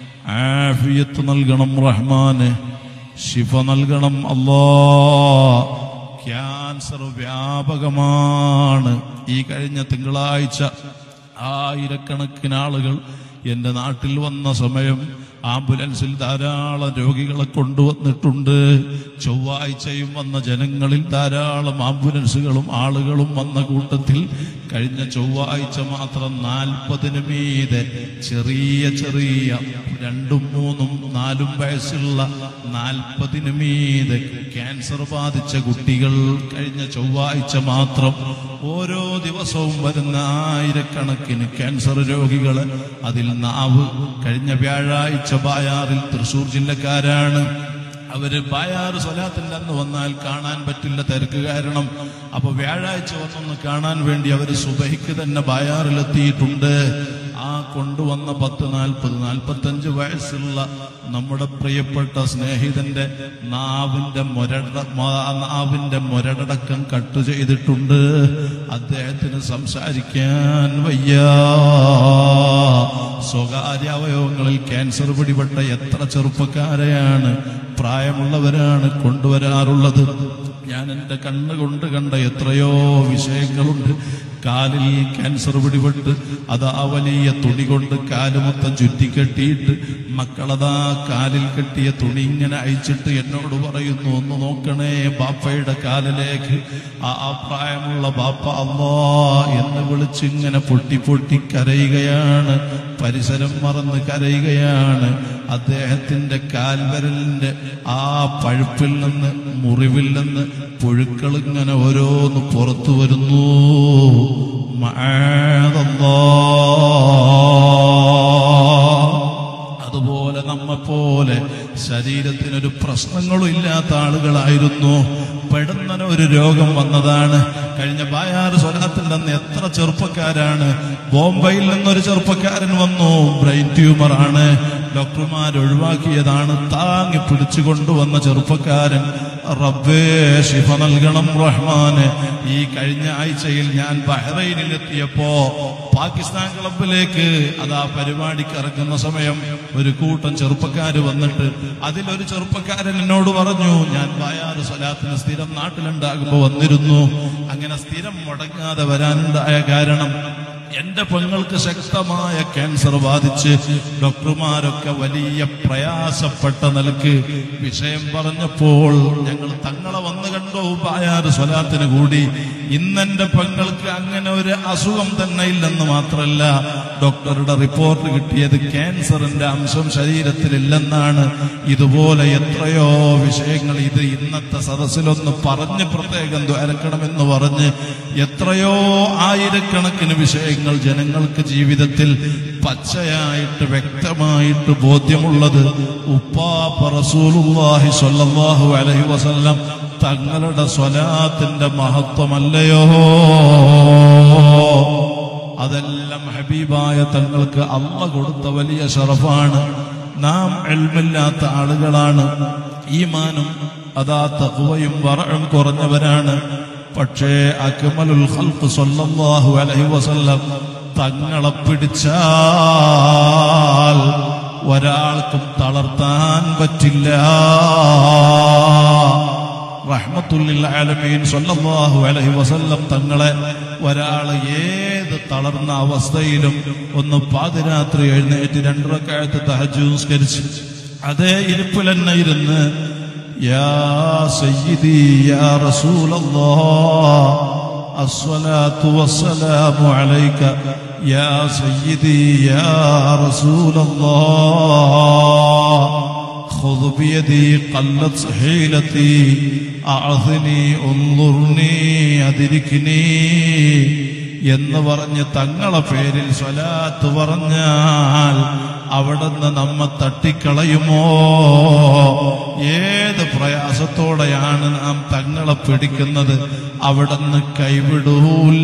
ആഫിയത്ത് നൽകണം റഹ്മാന് ശിഫ നൽകണം അല്ലാ ക്യാൻസർ വ്യാപകമാണ് ഈ കഴിഞ്ഞ തിങ്കളാഴ്ച ആയിരക്കണക്കിന് ആളുകൾ എന്റെ നാട്ടിൽ വന്ന സമയം ആംബുലൻസിൽ ധാരാളം രോഗികളെ കൊണ്ടുവന്നിട്ടുണ്ട് ചൊവ്വാഴ്ചയും വന്ന ജനങ്ങളിൽ ധാരാളം ആംബുലൻസുകളും ആളുകളും വന്ന കൂട്ടത്തിൽ കഴിഞ്ഞ ചൊവ്വാഴ്ച മാത്രം നാൽപ്പതിന് മീതെ ചെറിയ ചെറിയ രണ്ടും മൂന്നും നാലും വയസ്സുള്ള നാൽപ്പതിന് മീതെ ക്യാൻസർ ബാധിച്ച കുട്ടികൾ കഴിഞ്ഞ ചൊവ്വാഴ്ച മാത്രം ഓരോ ദിവസവും വരുന്ന ആയിരക്കണക്കിന് ക്യാൻസർ രോഗികള് അതിൽ നാവ് കഴിഞ്ഞ വ്യാഴാഴ്ച ബായാറിൽ തൃശൂർ ജില്ലക്കാരാണ് അവര് ബായാറ് സ്വലാത്തിന്റെ അന്ന് വന്നാൽ കാണാൻ പറ്റില്ല തിരക്ക് കാരണം അപ്പൊ വ്യാഴാഴ്ച വന്നൊന്ന് കാണാൻ വേണ്ടി അവര് സുബഹിക്ക് തന്നെ ബായാറിലെത്തിയിട്ടുണ്ട് ആ കൊണ്ടുവന്ന പത്ത് നാൽപ്പത് നാൽപ്പത്തഞ്ച് വയസ്സുള്ള നമ്മുടെ പ്രിയപ്പെട്ട സ്നേഹിതന്റെ നാവിന്റെ മുരട മ- നാവിന്റെ മുരടടക്കം കട്ട് ചെയ്തിട്ടുണ്ട് അദ്ദേഹത്തിന് സംസാരിക്കാൻ വയ്യ സ്വകാര്യ അവയവങ്ങളിൽ ക്യാൻസർ പിടിപെട്ട എത്ര ചെറുപ്പക്കാരെയാണ് പ്രായമുള്ളവരാണ് കൊണ്ടുവരാറുള്ളത് ഞാൻ എന്റെ കണ്ണുകൊണ്ട് കണ്ട എത്രയോ വിഷയങ്ങളുണ്ട് കാലിൽ ക്യാൻസർ പിടിപെട്ട് അതാ വലിയ തുണി കൊണ്ട് കാല് മൊത്തം ചുറ്റിക്കെട്ടിയിട്ട് മക്കളതാ കാലിൽ കെട്ടിയ തുണി ഇങ്ങനെ അയച്ചിട്ട് എന്നോട് പറയുന്നു ഒന്ന് നോക്കണേ ബാപ്പയുടെ കാലിലേക്ക് ആ ആ പ്രായമുള്ള ബാപ്പ അല്ലാ എന്ന് വിളിച്ചിങ്ങനെ പൊട്ടി പൊട്ടി കരയുകയാണ് പരിസരം മറന്ന് കരയുകയാണ് അദ്ദേഹത്തിന്റെ കാൽവരലിന്റെ ആ പഴുപ്പിൽ നിന്ന് മുറിവിൽ നിന്ന് പുഴുക്കൾ ഇങ്ങനെ ഓരോന്ന് പുറത്തു വരുന്നു മഅദല്ലാഹ്. അതുപോലെ നമ്മെപ്പോലെ ശരീരത്തിനൊരു പ്രശ്നങ്ങളും ഇല്ലാത്ത ആളുകളായിരുന്നു പെടുന്നനെ ഒരു രോഗം വന്നതാണ് കഴിഞ്ഞ ബായാറ് സ്വലാത്തിൽ നിന്ന് എത്ര ചെറുപ്പക്കാരാണ് ബോംബെയിൽ നിന്നൊരു ചെറുപ്പക്കാരൻ വന്നു ബ്രെയിൻ ട്യൂമർ ആണ് ഡോക്ടർമാർ ഒഴിവാക്കിയതാണ് താങ്ങി പിടിച്ചു കൊണ്ടുവന്ന ചെറുപ്പക്കാരൻ റബ്ബേ ശിഫ നൽകണം റഹ്മാന് ഈ കഴിഞ്ഞ ആഴ്ചയിൽ ഞാൻ ബഹ്റൈനിൽ എത്തിയപ്പോ പാകിസ്ഥാൻ ക്ലബിലേക്ക് അതാ പരിപാടിക്ക് ഇറങ്ങുന്ന സമയം ഒരു കൂട്ടം ചെറുപ്പക്കാര് വന്നിട്ട് അതിലൊരു ചെറുപ്പക്കാരൻ എന്നോട് പറഞ്ഞു ഞാൻ വായാറ് സ്വലാത്തിന് സ്ഥിരം നാട്ടിലുണ്ടാകുമ്പോ വന്നിരുന്നു അങ്ങനെ സ്ഥിരം മുടങ്ങാതെ വരാനുണ്ടായ കാരണം എന്റെ പെങ്ങൾക്ക് ശക്തമായ ക്യാൻസർ ബാധിച്ച് ഡോക്ടർമാരൊക്കെ വലിയ പ്രയാസപ്പെട്ട നിലക്ക് വിഷയം പറഞ്ഞപ്പോൾ ഞങ്ങൾ തങ്ങളെ വന്നു കണ്ടോ ബായാറ് സ്വലാത്തിന് കൂടി ഇന്നെന്റെ പെങ്ങൾക്ക് അങ്ങനെ ഒരു അസുഖം തന്നെ ഇല്ലെന്ന് മാത്രമല്ല ഡോക്ടറുടെ റിപ്പോർട്ട് കിട്ടിയത് ക്യാൻസറിന്റെ അംശം ശരീരത്തിലില്ലെന്നാണ് ഇതുപോലെ എത്രയോ വിഷയങ്ങൾ ഇത് ഇന്നത്തെ സദസ്സിലൊന്ന് പറഞ്ഞ് പ്രത്യേകം ദ്വാരക്കണമെന്ന് പറഞ്ഞ് എത്രയോ ആയിരക്കണക്കിന് വിഷയങ്ങൾ ജനങ്ങൾക്ക് ജീവിതത്തിൽ പച്ചയായിട്ട് വ്യക്തമായിട്ട് ബോധ്യമുള്ളത് ഉപ്പാപ്പ റസൂലുള്ളാഹി സ്വല്ലല്ലാഹു അലൈഹി വസല്ലം തങ്ങളുടെ സ്വലാത്തിന്റെ മഹത്വമല്ലയോ അതെല്ലാം ഹബീബായ തങ്ങൾക്ക് അമ്മ കൊടുത്ത വലിയ ഷറഫാണ് നാം എൽമില്ലാത്ത ആളുകളാണ് ഈമാനും അതാ തഖ്വയും വറയും കുറഞ്ഞവരാണ് പക്ഷേ അക്മലുൽ ഖൽഖ് സ്വല്ലല്ലാഹു അലൈഹി വസല്ലം തങ്ങളെ പിടിച്ചാൽ ഒരാൾക്കും തളർത്താൻ പറ്റില്ല റഹ്മത്തുല്ലിൽ ആലമീൻ സ്വല്ലല്ലാഹു അലൈഹി വസല്ലം തങ്ങളെ ഒരാൾ ഏത് തളർന്ന അവസ്ഥയിലും ഒന്ന് പാതിരാത്രി എഴുന്നേറ്റ് രണ്ടരക്കാലത്ത് തഹജ് നിസ്കരിച്ച് അതേ ഇരിപ്പിൽ തന്നെ ഇരുന്ന് യാ സയ്യിദി യാ റസൂലല്ലാഹ് الصلاة والسلام عليك يا سيدي يا رسول الله خذ بيدي قلت حيلتي أعثني انظرني أدركني എന്ന് പറഞ്ഞ് തങ്ങളെ പേരിൽ സ്വലാത്ത് പറഞ്ഞാൽ അവിടുന്ന് നമ്മ തട്ടിക്കളയുമോ ഏത് പ്രയാസത്തോടെയാണ് നാം തങ്ങളെ പിടിക്കുന്നത് അവിടുന്ന് കൈവിടൂല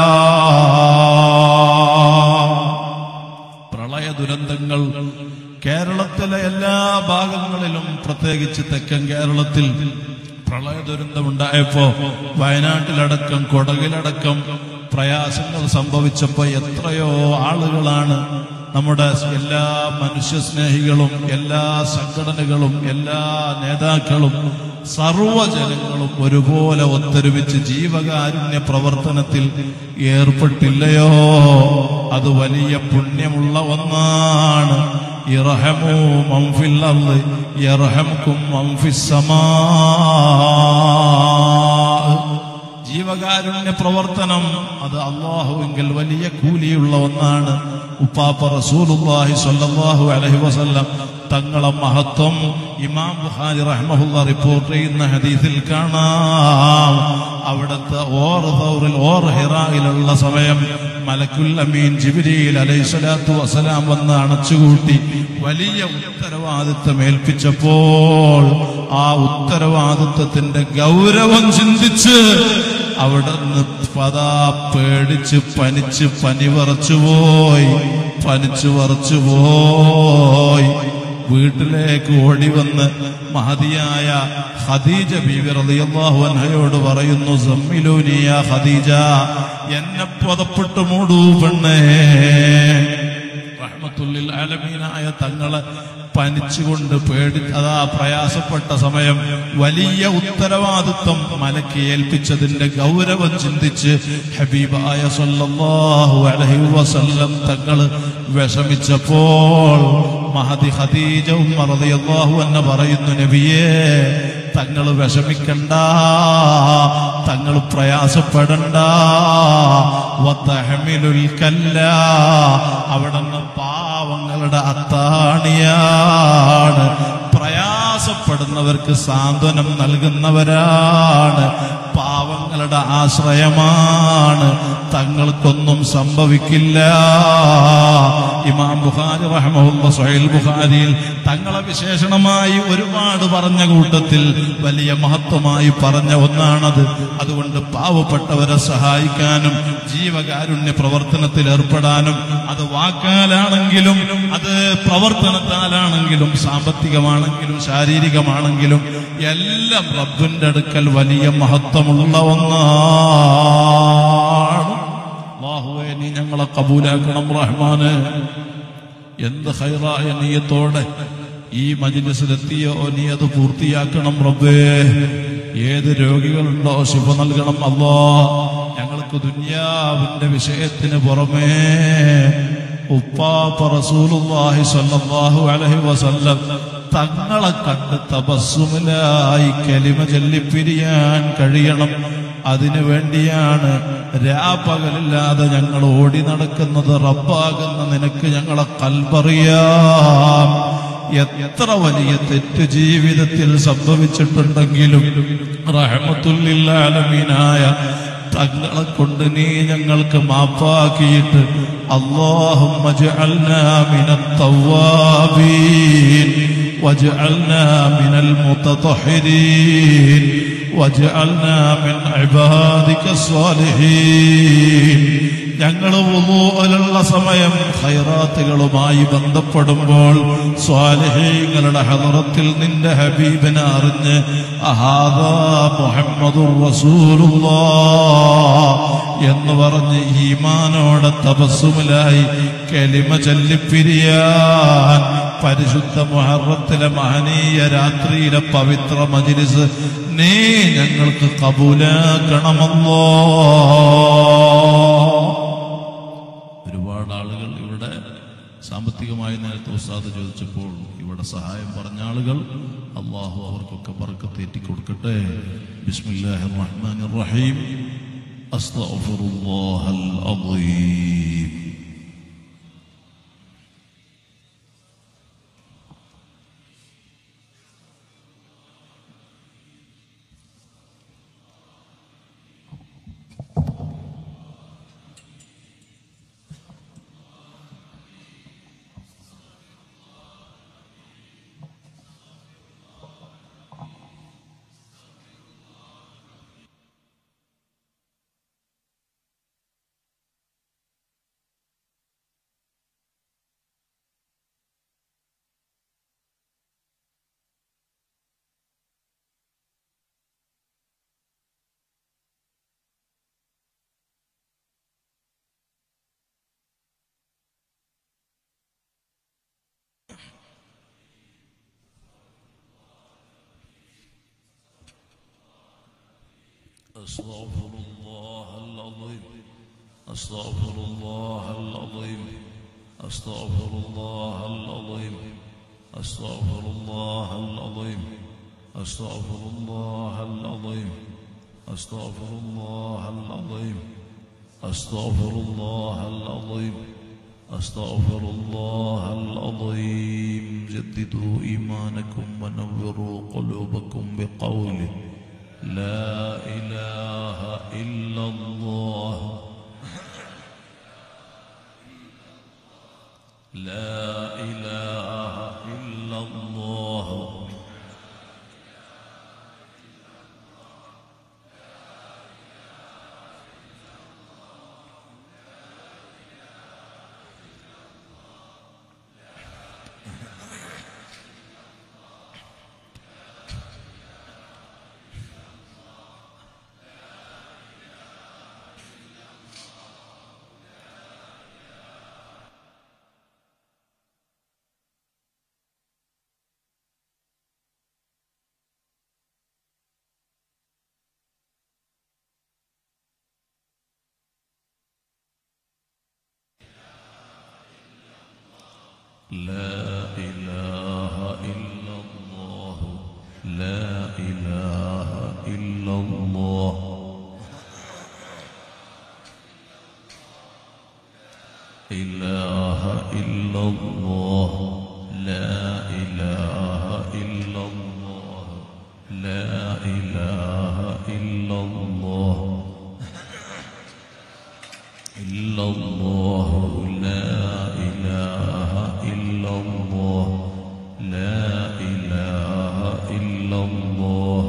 പ്രളയ ദുരന്തങ്ങൾ കേരളത്തിലെ എല്ലാ ഭാഗങ്ങളിലും പ്രത്യേകിച്ച് തെക്കൻ കേരളത്തിൽ പ്രളയ ദുരന്തമുണ്ടായപ്പോ വയനാട്ടിലടക്കം കൊടകിലടക്കം പ്രയാസങ്ങൾ സംഭവിച്ചപ്പോ എത്രയോ ആളുകളാണ് നമ്മുടെ എല്ലാ മനുഷ്യസ്നേഹികളും എല്ലാ സംഘടനകളും എല്ലാ നേതാക്കളും സർവജനങ്ങളും ഒരുപോലെ ഒത്തൊരുമിച്ച് ജീവകാരുണ്യ പ്രവർത്തനത്തിൽ ഏർപ്പെട്ടില്ലയോ അത് വലിയ പുണ്യമുള്ള ഒന്നാണ് ഇറഹമു മംഫിൽ അർള് യർഹമുക്കും മംഫിസ് സമാ ജീവകാരുണ്യ പ്രവർത്തനം അത് അള്ളാഹുവെങ്കിൽ വലിയ കൂലിയുള്ള ഒന്നാണ് ഉപ്പാപ്പ റസൂലുള്ളാഹി സ്വല്ലല്ലാഹു അലൈഹി വസല്ലം തങ്ങളെ മഹത്വം ഇമാം ബുഖാരി റഹ്മഹുല്ല റിപ്പോർട്ട് ചെയ്യുന്ന ഹദീസിൽ കാണാം അവിടുത്തെ ഓർ ദൗറിൽ ഓർ ഹിറായിലുള്ള സമയം മലക്കുൽ അമീൻ ജിബിരിയിൽ അലൈഹി സ്വലാത്തു വസലാം വന്ന് അണച്ചുകൂട്ടി വലിയ ഉത്തരവാദിത്വം ഏൽപ്പിച്ചപ്പോൾ ആ ഉത്തരവാദിത്വത്തിന്റെ ഗൗരവം ചിന്തിച്ച് അവിടുന്ന് പതാ പേടിച്ച് പനിച്ച് പനി വറച്ചുപോയി പനിച്ചു വറച്ചുപോയി വീട്ടിലേക്ക് ഓടി വന്ന് മഹതിയായ ഖദീജ ബീവി റളിയല്ലാഹു അൻഹയോട് പറയുന്നു സമ്മിലൂനിയ ഖദീജ എന്നെ പുതപ്പിട്ട് മൂടൂ പെണ്ണേ റഹ്മത്തുല്ലിൽ ആലമീനായ തങ്ങളെ പനിച്ചുകൊണ്ട് പേടി അതാ പ്രയാസപ്പെട്ട സമയം വലിയ ഉത്തരവാദിത്വം മലക്ക് ഏൽപ്പിച്ചതിന്റെ ഗൗരവം ചിന്തിച്ച് ഹബീബായ സല്ലല്ലാഹു അലൈഹി വസല്ലം തങ്ങൾ വിഷമിച്ചപ്പോൾ മഹദി ഖദീജ ഉമ്മ റളിയല്ലാഹു അൻഹ പറയുന്നു നബിയേ തങ്ങൾ വിഷമിക്കണ്ട തങ്ങൾ പ്രയാസപ്പെടണ്ട വത്തഹമിലുൽ കല്ല അവിടുന്ന് പാവങ്ങളുടെ അത്താണിയാണ് പ്രയാസപ്പെടുന്നവർക്ക് സാന്ത്വനം നൽകുന്നവരാണ് പാവങ്ങളുടെ ആശ്രയമാണ് തങ്ങൾക്കൊന്നും സംഭവിക്കില്ല ഇമാം ബുഖാരി റഹ്മഹുല്ല സുഹൈൽ ബുഖാരിയിൽ തങ്ങളെ വിശേഷണമായി ഒരുപാട് പറഞ്ഞ കൂട്ടത്തിൽ വലിയ മഹത്വമായി പറഞ്ഞ ഒന്നാണത് അതുകൊണ്ട് പാവപ്പെട്ടവരെ സഹായിക്കാനും ജീവകാരുണ്യ പ്രവർത്തനത്തിൽ ഏർപ്പെടാനും അത് വാക്കാലാണെങ്കിലും അത് പ്രവർത്തനത്താലാണെങ്കിലും സാമ്പത്തികമാണെങ്കിലും ശാരീരികമാണെങ്കിലും എല്ലാം റബ്ബിന്റെ അടുക്കൽ വലിയ മഹത്വമുള്ള ഒന്നാണ് അല്ലാഹുവേ നീ ഞങ്ങളെ കബൂലാക്കണം റഹ്മാന് എന്ത് ഹൈറായ നീയത്തോടെ ഈ മജിലിസിലെത്തിയോ നീ അത് പൂർത്തിയാക്കണം റബ്ബേ ഏത് രോഗികളുണ്ടോ ശുഭ നൽകണം അല്ലോ ഞങ്ങൾക്ക് ദുന്യാവിന്റെ വിഷയത്തിന് പുറമേ ഉപ്പാപ്പ റസൂലുള്ളാഹി സ്വല്ലല്ലാഹു അലൈഹി വസല്ലം തങ്ങളെ കണ്ട് തപസ്സുമിലായി കലിമ ചൊല്ലിപ്പിരിയാൻ കഴിയണം അതിനു വേണ്ടിയാണ് രാപ്പകലില്ലാതെ ഞങ്ങൾ ഓടി നടക്കുന്നത് റബ്ബാകുന്ന നിനക്ക് ഞങ്ങളെ കൽപറിയാം എത്ര വലിയ തെറ്റ് ജീവിതത്തിൽ സംഭവിച്ചിട്ടുണ്ടെങ്കിലും റഹമത്തുല്ലാലമീനായ തങ്ങളെ കൊണ്ട് നീ ഞങ്ങൾക്ക് മാപ്പാക്കിയിട്ട് അള്ളാഹും واجعلنا من المتطهرين واجعلنا من عبادك الصالحين ഞങ്ങൾ വുളൂഅലുള്ള സമയം ഖൈറാത്തുകളുമായി ബന്ധപ്പെടുമ്പോൾ സ്വാലിഹീങ്ങളുടെ ഹദറത്തിൽ നിന്റെ ഹബീബിനെ അറിഞ്ഞ് അഹാദാ മുഹമ്മദുർ റസൂലുള്ളാഹ് എന്ന് പറഞ്ഞ് ഈമാനോടെ തപസ്സുമിലായി കലിമ ചൊല്ലിപ്പിരിയാൻ പരിശുദ്ധ മുഹറത്തിലെ മഹനീയ രാത്രിയിലെ പവിത്ര മജിലിസ് നീ ഞങ്ങൾക്ക് കബൂലാക്കണമല്ലോ ഒരുപാട് ആളുകൾ ഇവിടെ സാമ്പത്തികമായി നേരത്തെ ഉസ്താദ് ചോദിച്ചപ്പോൾ ഇവിടെ സഹായം പറഞ്ഞ ആളുകൾ അള്ളാഹു അവർക്കൊക്കെ പറക്കത്തേറ്റി കൊടുക്കട്ടെ ബിസ്മില്ലാഹിർ റഹ്മാനിർ റഹീം അസ്തഗ്ഫിറുല്ലാഹൽ അദീം أستغفر الله العظيم أستغفر الله العظيم أستغفر الله العظيم أستغفر الله العظيم أستغفر الله العظيم أستغفر الله العظيم أستغفر الله العظيم أستغفر الله العظيم جددوا إيمانكم ونوروا قلوبكم بقوله لا إله إلا الله لا إله إلا الله لا إله إلا الله لا إله إلا الله إله إلا الله لا إله إلا الله لا إله إلا الله إلا الله لا إله إلا الله لا إله إلا الله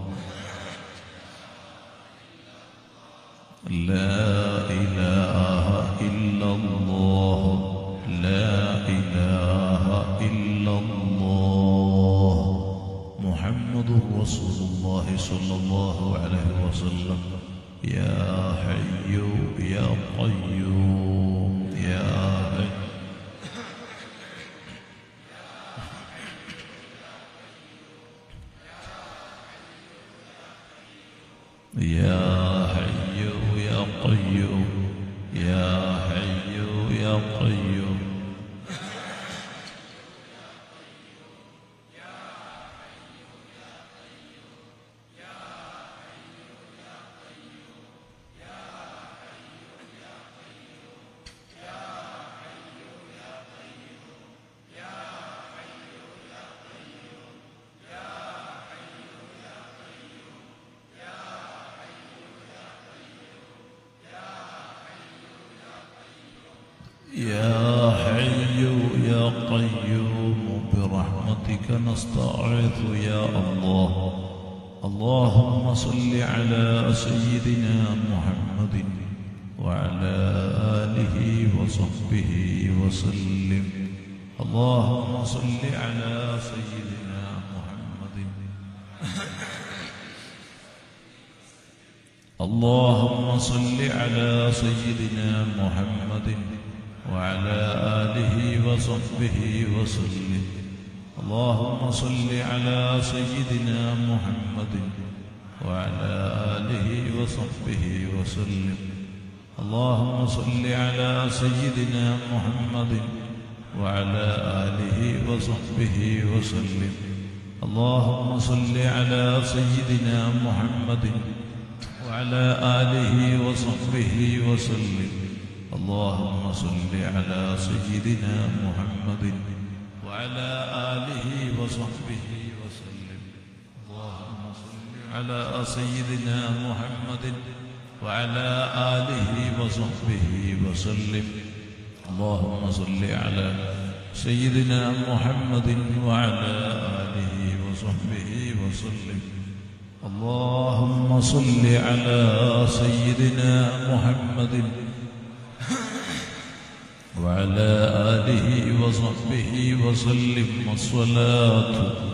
لا إله إلا الله لا إله إلا الله محمد رسول الله صلى الله عليه وسلم يا حي يا قيوم يا حي يا حي يا قيوم يا حي يا قيوم يا حي يا قيوم برحمتك نستعيذ يا الله اللهم صل على سيدنا محمد وعلى آله وصحبه وسلم اللهم صل على سيدنا محمد اللهم صل على سيدنا محمد وعلى آله وصحبه وسلم اللهم صل على سيدنا محمد وعلى آله وصحبه وسلم اللهم صل على سيدنا محمد وعلى آله وصحبه وسلم اللهم صل على سيدنا محمد وعلى آله وصحبه وسلم اللهم صل على سيدنا محمد وعلى آله وصحبه وسلم اللهم صل على سيدنا محمد وعلى آله وصحبه وسلم اللهم صل على سيدنا محمد وعلى آله وصحبه وسلم اللهم صل على سيدنا محمد وعلى آله وصحبه وسلم والصلاة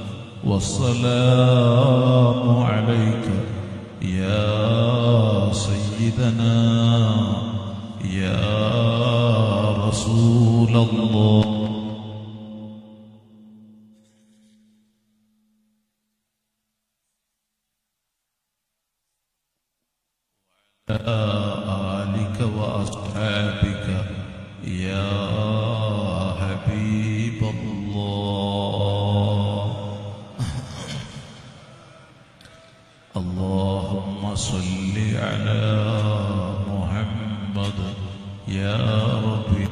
والسلام عليك يا سيدنا يا رسول الله آلك وأصحابك يا حبيب الله اللهم صل على محمد يا ربي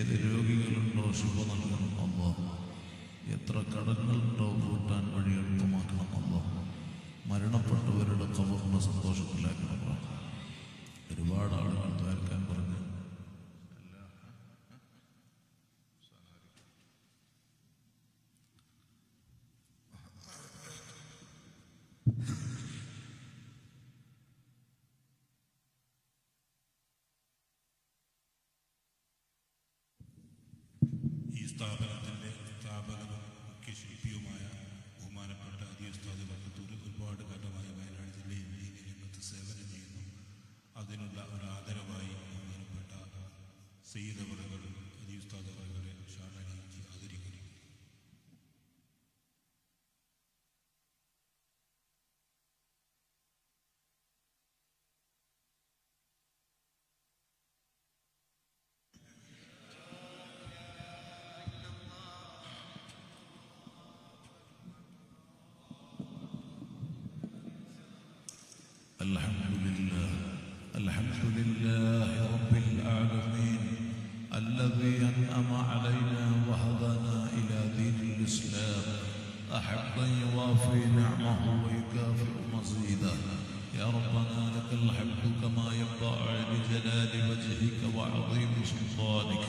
ഏത് രോഗികളുണ്ടോ ശുഭ നൽകണം അല്ലോ എത്ര കടങ്ങളുണ്ടോ കൂട്ടാൻ വഴി എളുപ്പമാക്കണം അല്ലോ മരണപ്പെട്ടവരുടെ കവറിന്റെ സന്തോഷത്തിലാക്കണം റബ്ബ്. ഒരുപാട് ആളുകൾ ദ്വാരക്കാൻ പറഞ്ഞു ഈ സ്ഥാപനത്തിൻ്റെ സ്ഥാപകനും മുഖ്യ ശില്പിയുമായ ബഹുമാനപ്പെട്ട അതി ഉസ്താദ് വക്കത്തൂർ ഒരുപാട് കാലമായി വയനാട് ജില്ലയിൽ ദീനി രംഗത്ത് സേവനം ചെയ്യുന്നു അതിനുള്ള ഒരു ആദരവായി ബഹുമാനപ്പെട്ട സയ്യിദവറുകൾ അതി ഉസ്താദ് അവരുടെ ഷാനണിയിച്ച് ആദരിക്കുന്നു الحمد لله الحمد لله رب العالمين الذي أنعم علينا وهدانا إلى دين الإسلام أحبا يوافي نعمه ويكافئ مزيدا يا ربنا لك الحمد كما ينبغي لجلال وجهك وعظيم سلطانك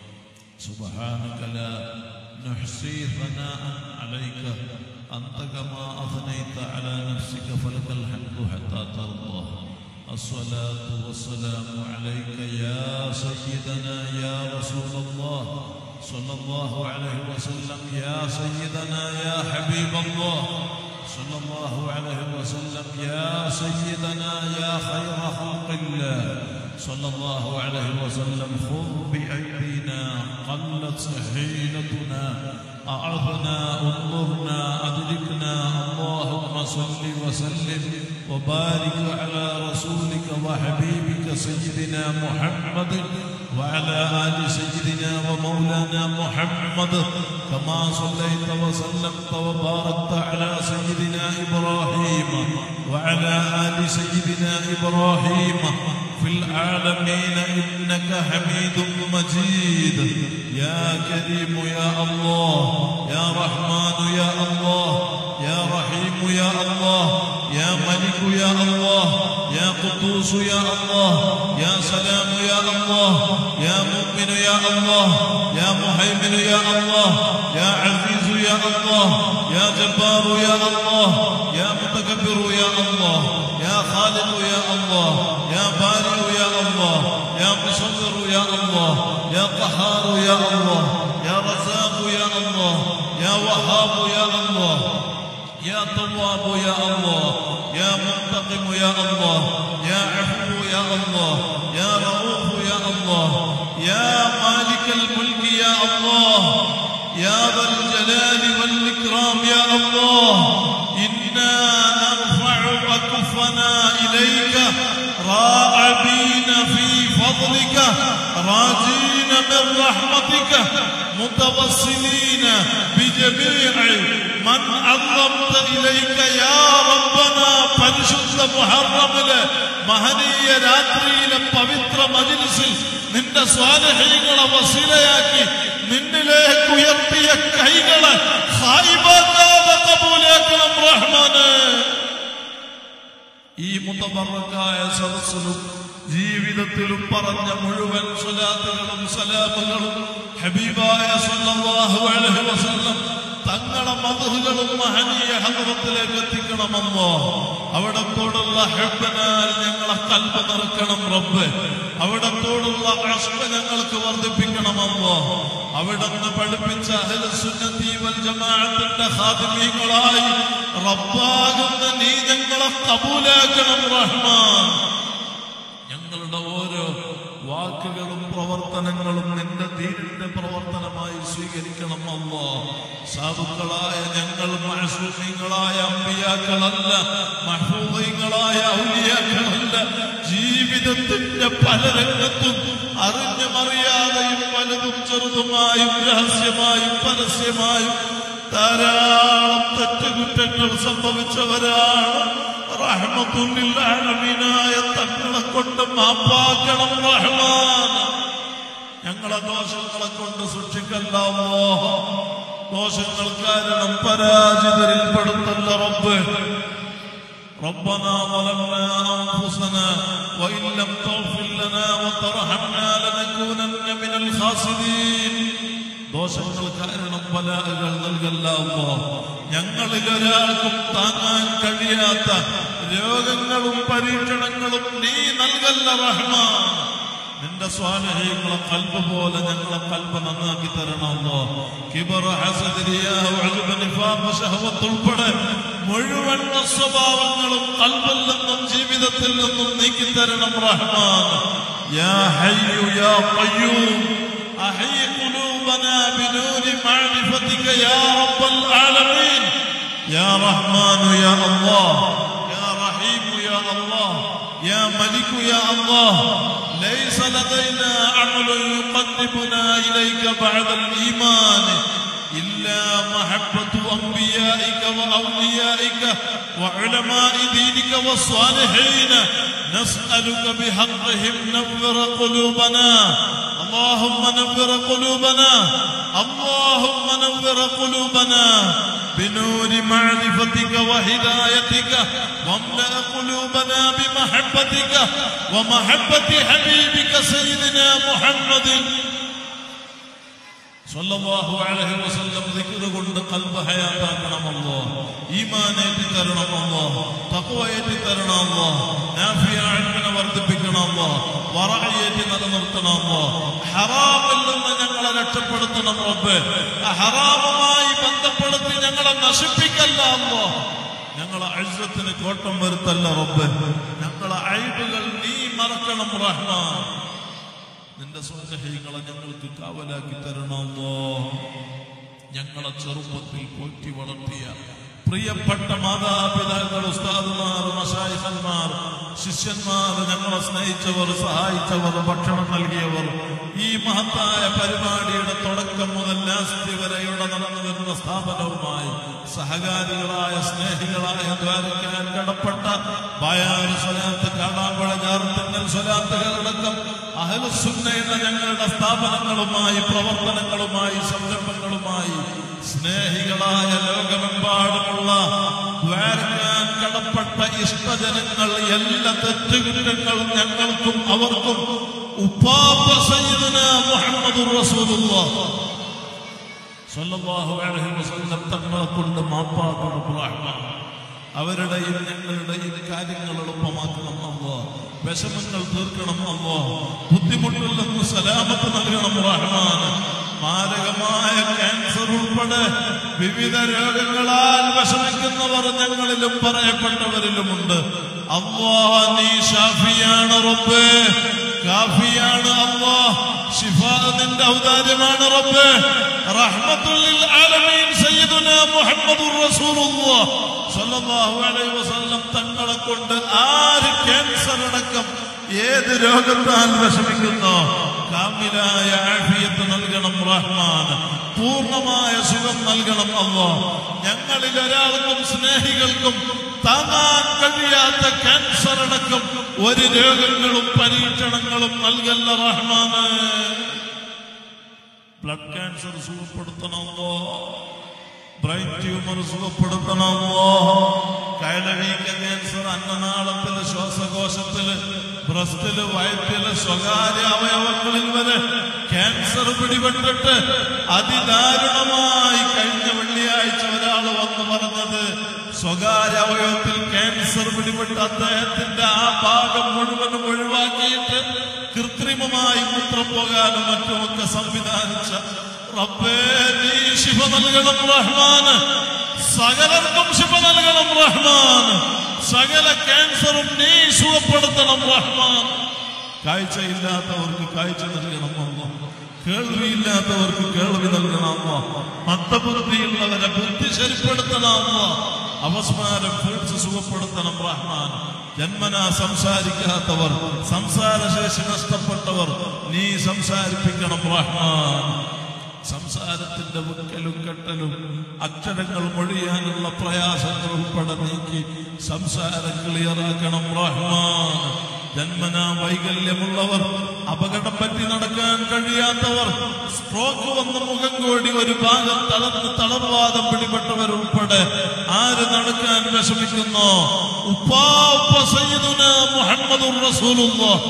سبحانك لا نحصي ثناء عليك أنت كما أثنيت على نفسك فلك الحمد حتى ترضى الصلاة والسلام عليك يا سيدنا يا رسول الله صلى الله عليه وسلم يا سيدنا يا حبيب الله صلى الله عليه وسلم يا سيدنا يا خير خلق الله صلى الله عليه وسلم خذ بأيدينا قلت حيلتنا أعظنا انظرنا أدركنا اللهم صل وسلم وبارك على رسولك وحبيبك سيدنا محمد وعلى آل سيدنا ومولانا محمد كما صليت وسلمت وباركت على سيدنا إبراهيم وعلى آل سيدنا إبراهيم في العالمين إنك حميد مجيد يا كريم يا الله يا رحمن يا الله يا رحيم يا الله يا ملك يا الله يا قدوس يا الله يا سلام يا الله يا مؤمن يا الله يا مهيمن يا الله يا عزيز يا الله يا جبار يا الله يا متكبر يا الله يا خالق يا الله يا بارئ يا الله يا مصور يا الله يا قهار يا الله يا رزاق يا الله يا وهاب يا الله يا تواب يا الله يا منتقم يا الله يا عفو يا الله يا رؤوف يا الله يا مالك الملك يا الله يا ذا الجلال والإكرام يا الله إنا نرفع أكفنا إليك راعبين في فضلك راجين من رحمتك متوسلين بجميع من عظمت إليك يا ربنا പരിശുദ്ധ മുഹറമില് മഹനീയ രാത്രിയിലെ പവിത്ര മജിലിസിൽ നിന്റെ സ്വാലഹീങ്ങളെ വസീലയാക്കി നിന്നിലേക്ക് ഉയർത്തിയ കൈകളെ ഹായിബാക്കാതെ കബൂലാക്കണം റഹ്മാന് ഈ മുത്തമറക്കായ സദസ്സിലും ജീവിതത്തിലും പറഞ്ഞ മുഴുവൻ സ്വലാത്തുകളും സലാമുകളും ഹബീബായ സല്ലല്ലാഹു അലൈഹി വസല്ലം തങ്ങളെ മധുകളും മഹനീയ ഹദ്റത്തിലേക്ക് എത്തിക്കണമെന്നോ അവിടത്തോടുള്ള ഹെബനാൽ ഞങ്ങളെ കൽബ് നിറക്കണം റബ്ബ് അവിടത്തോടുള്ള അഷ്പ ഞങ്ങൾക്ക് വർദ്ധിപ്പിക്കണമെന്നോ അവിടുന്ന് പഠിപ്പിച്ച അഹ്ലുസുന്നത്തി വൽ ജമാഅത്തിന്റെ ഖാദിമീങ്ങളായി റബ്ബാകുന്ന നീ ഞങ്ങളെ കബൂലാക്കണം റഹ്മാൻ ഞങ്ങളുടെ ഓരോ വാക്കുകളും പ്രവർത്തനങ്ങളും നിന്റെ ദീനിന്റെ പ്രവർത്തനമായി സ്വീകരിക്കണം അല്ലോ സാധുക്കളായ ഞങ്ങൾ മഹസൂമിങ്ങളായ അമ്പിയാക്കളല്ല മഹൂദീങ്ങളായ ഔലിയാക്കളല്ല ജീവിതത്തിന്റെ പല രംഗത്തും അറിഞ്ഞും അറിയാതെയും പലതും ചെറുതുമായും രഹസ്യമായും പരസ്യമായും ധാരാളം തെറ്റുകുറ്റങ്ങൾ സംഭവിച്ചവരാണ് റഹ്മത്തുല്ലാലമീനായ തങ്ങളെ കൊണ്ട് മാപ്പാക്കണം റഹ്മാൻ ഞങ്ങൾ ഞങ്ങളെ ദോഷങ്ങളെ കൊണ്ട് സൂക്ഷിക്കല്ലാമോ ദോഷങ്ങൾ കാരണം പരാജിതരിൽ പെടുത്തല്ല റബ്ബ് ربنا ظلمنا أنفسنا وإن لم تغفر لنا وترحمنا لنكونن من الخاسرين ദോഷങ്ങൾ കാരണം ബലാകൾ നൽകല്ലാമോ ഞങ്ങളിൽ ഒരാൾക്കും താങ്ങാൻ കഴിയാത്ത രോഗങ്ങളും പരീക്ഷണങ്ങളും നീ നൽകല്ല റഹ്മാൻ നിന്റെ സ്വാലഹ്യങ്ങളെ കൽബ് പോലെ ഞങ്ങളെ കൽബ് നന്നാക്കി തരണമല്ലോ കിബറ ഹസദിരിയ ഉഅ്ബ നിഫാഖ് ശഹവത്ത് ഉൾപ്പെടെ മുഴുവൻ സ്വഭാവങ്ങളും കൽബിൽ നിന്നും ജീവിതത്തിൽ നിന്നും നീക്കി തരണം റഹ്മാൻ യാ ഹയ്യു യാ ഖയ്യൂം أحي قلوبنا بنور معرفتك يا رب العالمين يا رحمن يا الله يا رحيم يا الله يا ملك يا الله ليس لدينا عمل يقربنا إليك بعد الإيمان إلا محبة أنبيائك وأوليائك وعلماء دينك والصالحين نسألك بحقهم نور قلوبنا اللهم نور قلوبنا اللهم نور قلوبنا بنور معرفتك وهدايتك واملأ قلوبنا بمحبتك ومحبة حبيبك سيدنا محمد സല്ലല്ലാഹു അലൈഹി വസല്ലം ദിക്ർ കൊണ്ട് ഖൽബ് ഹയാത്താക്കണമല്ലോ ഈമാനേറ്റി തരണമല്ലോ തഖ്വയേറ്റി തരണമല്ലോ നാഫിയ ഇൽമിനെ വർദ്ധിപ്പിക്കണമല്ലോ വറഅയേറ്റി നിലനിർത്തണമല്ലോ ഹറാമിൽ നിന്ന് ഞങ്ങളെ രക്ഷപ്പെടുത്തണം റബ്ബ് ആ ഹറാമുമായി ബന്ധപ്പെടുത്തി ഞങ്ങളെ നശിപ്പിക്കല്ല അല്ലോ ഞങ്ങളെ അഴുസത്തിന് കോട്ടം വരുത്തല്ല റബ്ബ് ഞങ്ങളെ അഴിവുകൾ നീ മറക്കണം റഹ്മാൻ നിന്റെ സ്വാധീനങ്ങളെ ഞങ്ങൾക്ക് കാവലാക്കി തരണമോ ഞങ്ങളെ ചെറുപ്പത്തിൽ പോറ്റി വളർത്തിയ പ്രിയപ്പെട്ട മാതാപിതാക്കൾ ഉസ്താദുമാർ മഷായിഖന്മാർ ശിഷ്യന്മാർ ഞങ്ങളെ സ്നേഹിച്ചവർ സഹായിച്ചവർ ഭക്ഷണം നൽകിയവർ ഈ മഹത്തായ പരിപാടിയുടെ തുടക്കം മുതൽ ലാസ്റ്റ് വരെ ഇവിടെ നടന്നു വരുന്ന സ്ഥാപനവുമായി സഹകാരികളായ സ്നേഹികളായ ദ്വാരക്കാൻ കടപ്പെട്ട ബായാറ് സ്വലാത്ത് കാടാമ്പഴ ജാർത്തിങ്ങൽ സ്വലാത്തുകളടക്കം അഹലുസുന്നയുടെ ഞങ്ങളുടെ സ്ഥാപനങ്ങളുമായി പ്രവർത്തനങ്ങളുമായി സംരംഭങ്ങളുമായി സ്നേഹികളായ ലോകമെമ്പാടുമുള്ള ദ്വാരക്കാൻ കടപ്പെട്ട ഇഷ്ടജനങ്ങൾ എല്ലാ തെറ്റുകുറ്റങ്ങൾ ഞങ്ങൾക്കും അവർക്കും ഉപ്പാപ്പ സയ്യിദുന മുഹമ്മദുർ റസൂലുള്ളാഹ് സല്ലല്ലാഹു അലൈഹി വസല്ലം തങ്ങളെ കൊണ്ട് മാപ്പാക്കണം റഹ്മാൻ അവരുടെയും ഞങ്ങളുടെയും കാര്യങ്ങൾ എളുപ്പമാക്കണം അല്ലോ വിഷമങ്ങൾ തീർക്കണം അല്ലോ ബുദ്ധിമുട്ടിൽ നിന്ന് സലാമത്ത് നൽകണം റഹ്മാൻ മാരകമായ ക്യാൻസർ ഉൾപ്പെടെ വിവിധ രോഗങ്ങളാൽ വിഷമിക്കുന്നവർ ഞങ്ങളിലും പറയപ്പെട്ടവരിലുമുണ്ട് അള്ളാ നീ ഷാഫിയാണ് റബ്ബ് കാഫിയാണ് അള്ളാ ഷിഫ നിന്റെ ഔദാര്യമാണ് റബ്ബ് റഹ്മത്തുൽ ആലമീൻ സയ്യിദുനാ മുഹമ്മദുർ റസൂലുള്ളാഹ് സ്വല്ലല്ലാഹു അലൈഹി വസല്ലം തങ്ങളെ കൊണ്ട് ആര് ക്യാൻസർ അടക്കം ഏത് രോഗത്താൽ വിഷമിക്കുന്നോ കാമിലായ ആഫിയത്ത് നൽകണം റഹ്മാൻ പൂർണ്ണമായ സുഖം നൽകണം അല്ലോ ഞങ്ങളിൽ ഒരാൾക്കും സ്നേഹികൾക്കും താങ്ങാൻ കഴിയാത്ത ക്യാൻസർ അടക്കം ഒരു രോഗങ്ങളും പരീക്ഷണങ്ങളും നൽകല്ല റഹ്മാന് ബ്ലഡ് ക്യാൻസർ സുഖപ്പെടുത്തണമോ ബ്രെയിൻ ട്യൂമർ സുഖപ്പെടുത്തണമോ കയലഴീക്ക ക്യാൻസർ അന്നനാളത്തില് ശ്വാസകോശത്തില് ബ്രസ്റ്റില് വയറ്റില് സ്വകാര്യ അവയവങ്ങളിൽ വരെ ക്യാൻസർ പിടിപെട്ടിട്ട് അതിദാരുണമായി കഴിഞ്ഞ വെള്ളിയാഴ്ച ഒരാൾ വന്ന് പറഞ്ഞത് സ്വകാര്യ അവയവത്തിൽ ക്യാൻസർ പിടിപെട്ട് അദ്ദേഹത്തിന്റെ ആ ഭാഗം മുഴുവനും ഒഴിവാക്കിയിട്ട് കൃത്രിമമായി മൂത്രം പോകാനും മറ്റുമൊക്കെ സംവിധാനിച്ച റബ്ബേ നീ ശിവ നൽകണം റഹ്മാന് സകലർക്കും ശിവ നൽകണം റഹ്മാൻ സകല ക്യാൻസറും നീ സുഖപ്പെടുത്തണം റഹ്മാൻ കാഴ്ചയില്ലാത്തവർക്ക് കാഴ്ച നൽകണം അമ്മ കേൾവിയില്ലാത്തവർക്ക് കേൾവി നൽകണം അമ്മ മന്ദബുദ്ധിയുള്ളവരെ ബുദ്ധി ശരിപ്പെടുത്തണം അമ്മ അവസ്മാരം ഫീഴ്ച സുഖപ്പെടുത്തണം റഹ്മാൻ ജന്മനാ സംസാരിക്കാത്തവർ സംസാരശേഷി നഷ്ടപ്പെട്ടവർ നീ സംസാരിപ്പിക്കണം റഹ്മാൻ സംസാരത്തിന്റെ മുക്കലും കെട്ടലും അക്ഷരങ്ങൾ മൊഴിയാനുള്ള പ്രയാസങ്ങൾ ഉൾപ്പെടെ നീക്കി സംസാരം ക്ലിയറാക്കണം റഹ്മാൻ ജന്മനാ വൈകല്യമുള്ളവർ അപകടം പറ്റി നടക്കാൻ കഴിയാത്തവർ സ്ട്രോക്ക് വന്ന മുഖം കോടി ഒരു ഭാഗം തളർന്ന് തളർവാദം പിടിപെട്ടവർ ഉൾപ്പെടെ ആര് നടക്കാൻ വിഷമിക്കുന്നു ഉപ്പാ ഉപ്പ സയ്യിദുന മുഹമ്മദുർ റസൂലുള്ളാഹ്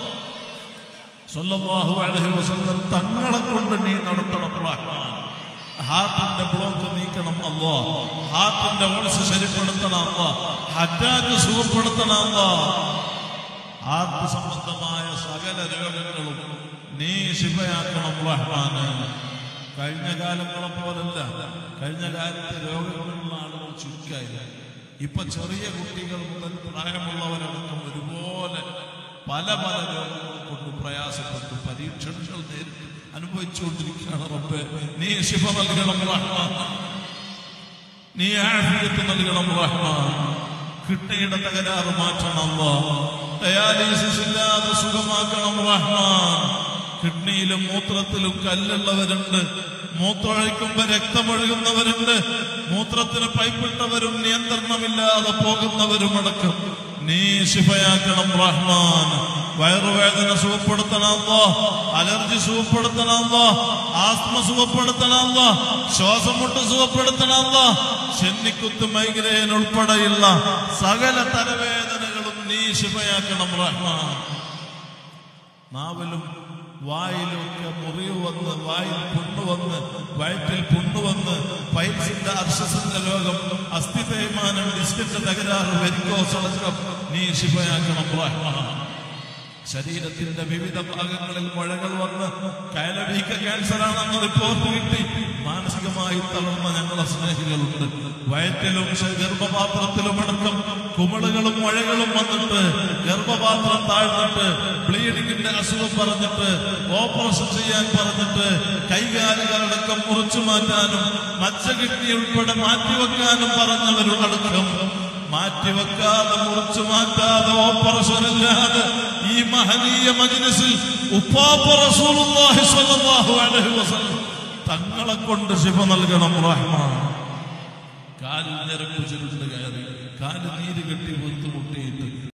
സല്ലല്ലാഹു അലൈഹി വസല്ലം തങ്ങളെ കൊണ്ട് നീ നടത്തണം റഹ്മാൻ ഹാർട്ടിന്റെ ബ്ലോക്ക് നീക്കണം അല്ലോ ഹാർട്ടിന്റെ ഓൾസ് ശരിപ്പെടുത്തണം അല്ലോ ഹറ്റാക്ക് സുഖപ്പെടുത്തണം അല്ലോ ഹാർട്ട് സംബന്ധമായ സകല രോഗങ്ങളും നീ ശിവയാക്കണം റഹ്മാന് കഴിഞ്ഞ കാലങ്ങളെ പോലല്ല കഴിഞ്ഞ കാലത്ത് രോഗങ്ങളുള്ള ആളുകൾ ചുരുക്കായില്ല ഇപ്പൊ ചെറിയ കുട്ടികൾ മുതൽ പ്രായമുള്ളവരടക്കം ഒരുപോലെ പല പല രോഗങ്ങൾ കൊണ്ട് പ്രയാസപ്പെട്ടു പരീക്ഷണങ്ങൾ നേരിട്ട് അനുഭവിച്ചുകൊണ്ടിരിക്കുകയാണ് റബ്ബെ നീ ശിവ നൽകണം റഹ്മാൻ നീ ആഫിയത്ത് നൽകണം റഹ്മാൻ കിഡ്നിയുടെ തകരാറ് മാറ്റണം ഡയാലിസിസ് ഇല്ലാതെ സുഖമാക്കണം റഹ്മാൻ കിഡ്നിയിലും മൂത്രത്തിലും കല്ലുള്ളവരുണ്ട് മൂത്രമൊഴിക്കുമ്പോ രക്തമൊഴുകുന്നവരുണ്ട് മൂത്രത്തിന് പൈപ്പിട്ടവരും നിയന്ത്രണമില്ലാതെ പോകുന്നവരുമടക്കം നീ ശിഫയാക്കണം റഹ്മാൻ വയറുവേദന സുഖപ്പെടുത്തണമല്ലോ അലർജി സുഖപ്പെടുത്തണമല്ലോ ആസ്മ സുഖപ്പെടുത്തണമല്ലോ ശ്വാസം മുട്ട് സുഖപ്പെടുത്തണമല്ലോ ചെന്നിക്കുത്ത് മൈഗ്രേൻ ഉൾപ്പെടെയുള്ള സകല തലവേദനകളും നീ ശിഫയാക്കണം റഹ്മാൻ നാവിലും വായിലും ഒക്കെ മുറിവ് വന്ന് വായിൽ പുണ്ണു വന്ന് വയറ്റിൽ പുണ്ണു വന്ന് പൈൽസിന്റെ അർശസിന്റെ രോഗം അസ്ഥി തേയ്മാനം ഡിസ്കിന്റെ തകരാറ് വെരിക്കോസ് അടക്കം നീ ശിവയാക്കണം റഹ്മാൻ ശരീരത്തിന്റെ വിവിധ ഭാഗങ്ങളിൽ മുഴകൾ വന്ന് കയലവീക്ക ക്യാൻസറാണെന്ന് റിപ്പോർട്ട് കിട്ടി മാനസികമായി തളർന്ന ഞങ്ങളെ സ്നേഹികളുണ്ട് വയറ്റിലും ശ- ഗർഭപാത്രത്തിലും അടക്കം കുമിളുകളും മുഴകളും വന്നിട്ട് ഗർഭപാത്രം താഴ്ന്നിട്ട് ബ്ലീഡിങ്ങിന്റെ അസുഖം പറഞ്ഞിട്ട് ഓപ്പറേഷൻ ചെയ്യാൻ പറഞ്ഞിട്ട് കൈകാലുകളടക്കം മുറിച്ചു മാറ്റാനും മച്ച കിഡ്നി ഉൾപ്പെടെ മാറ്റിവെക്കാനും പറഞ്ഞവരുടക്കം മാറ്റിവെക്കാതെ മുറിച്ചു മാറ്റാതെ ഓപ്പറേഷൻ ഇല്ലാതെ ഈ മഹനീയ മജ്ലിസിൽ ഉപ്പാപ്പ റസൂലുള്ളാഹി സ്വല്ലല്ലാഹു അലൈഹി വസല്ലം തങ്ങളെ കൊണ്ട് ശിവ നൽകണം റഹ്മാൻ കാലിൽ ഞരമ്പ് ചുരുണ്ട് കയറി കാല് നീര് കെട്ടി ബുദ്ധിമുട്ടിയിട്ട്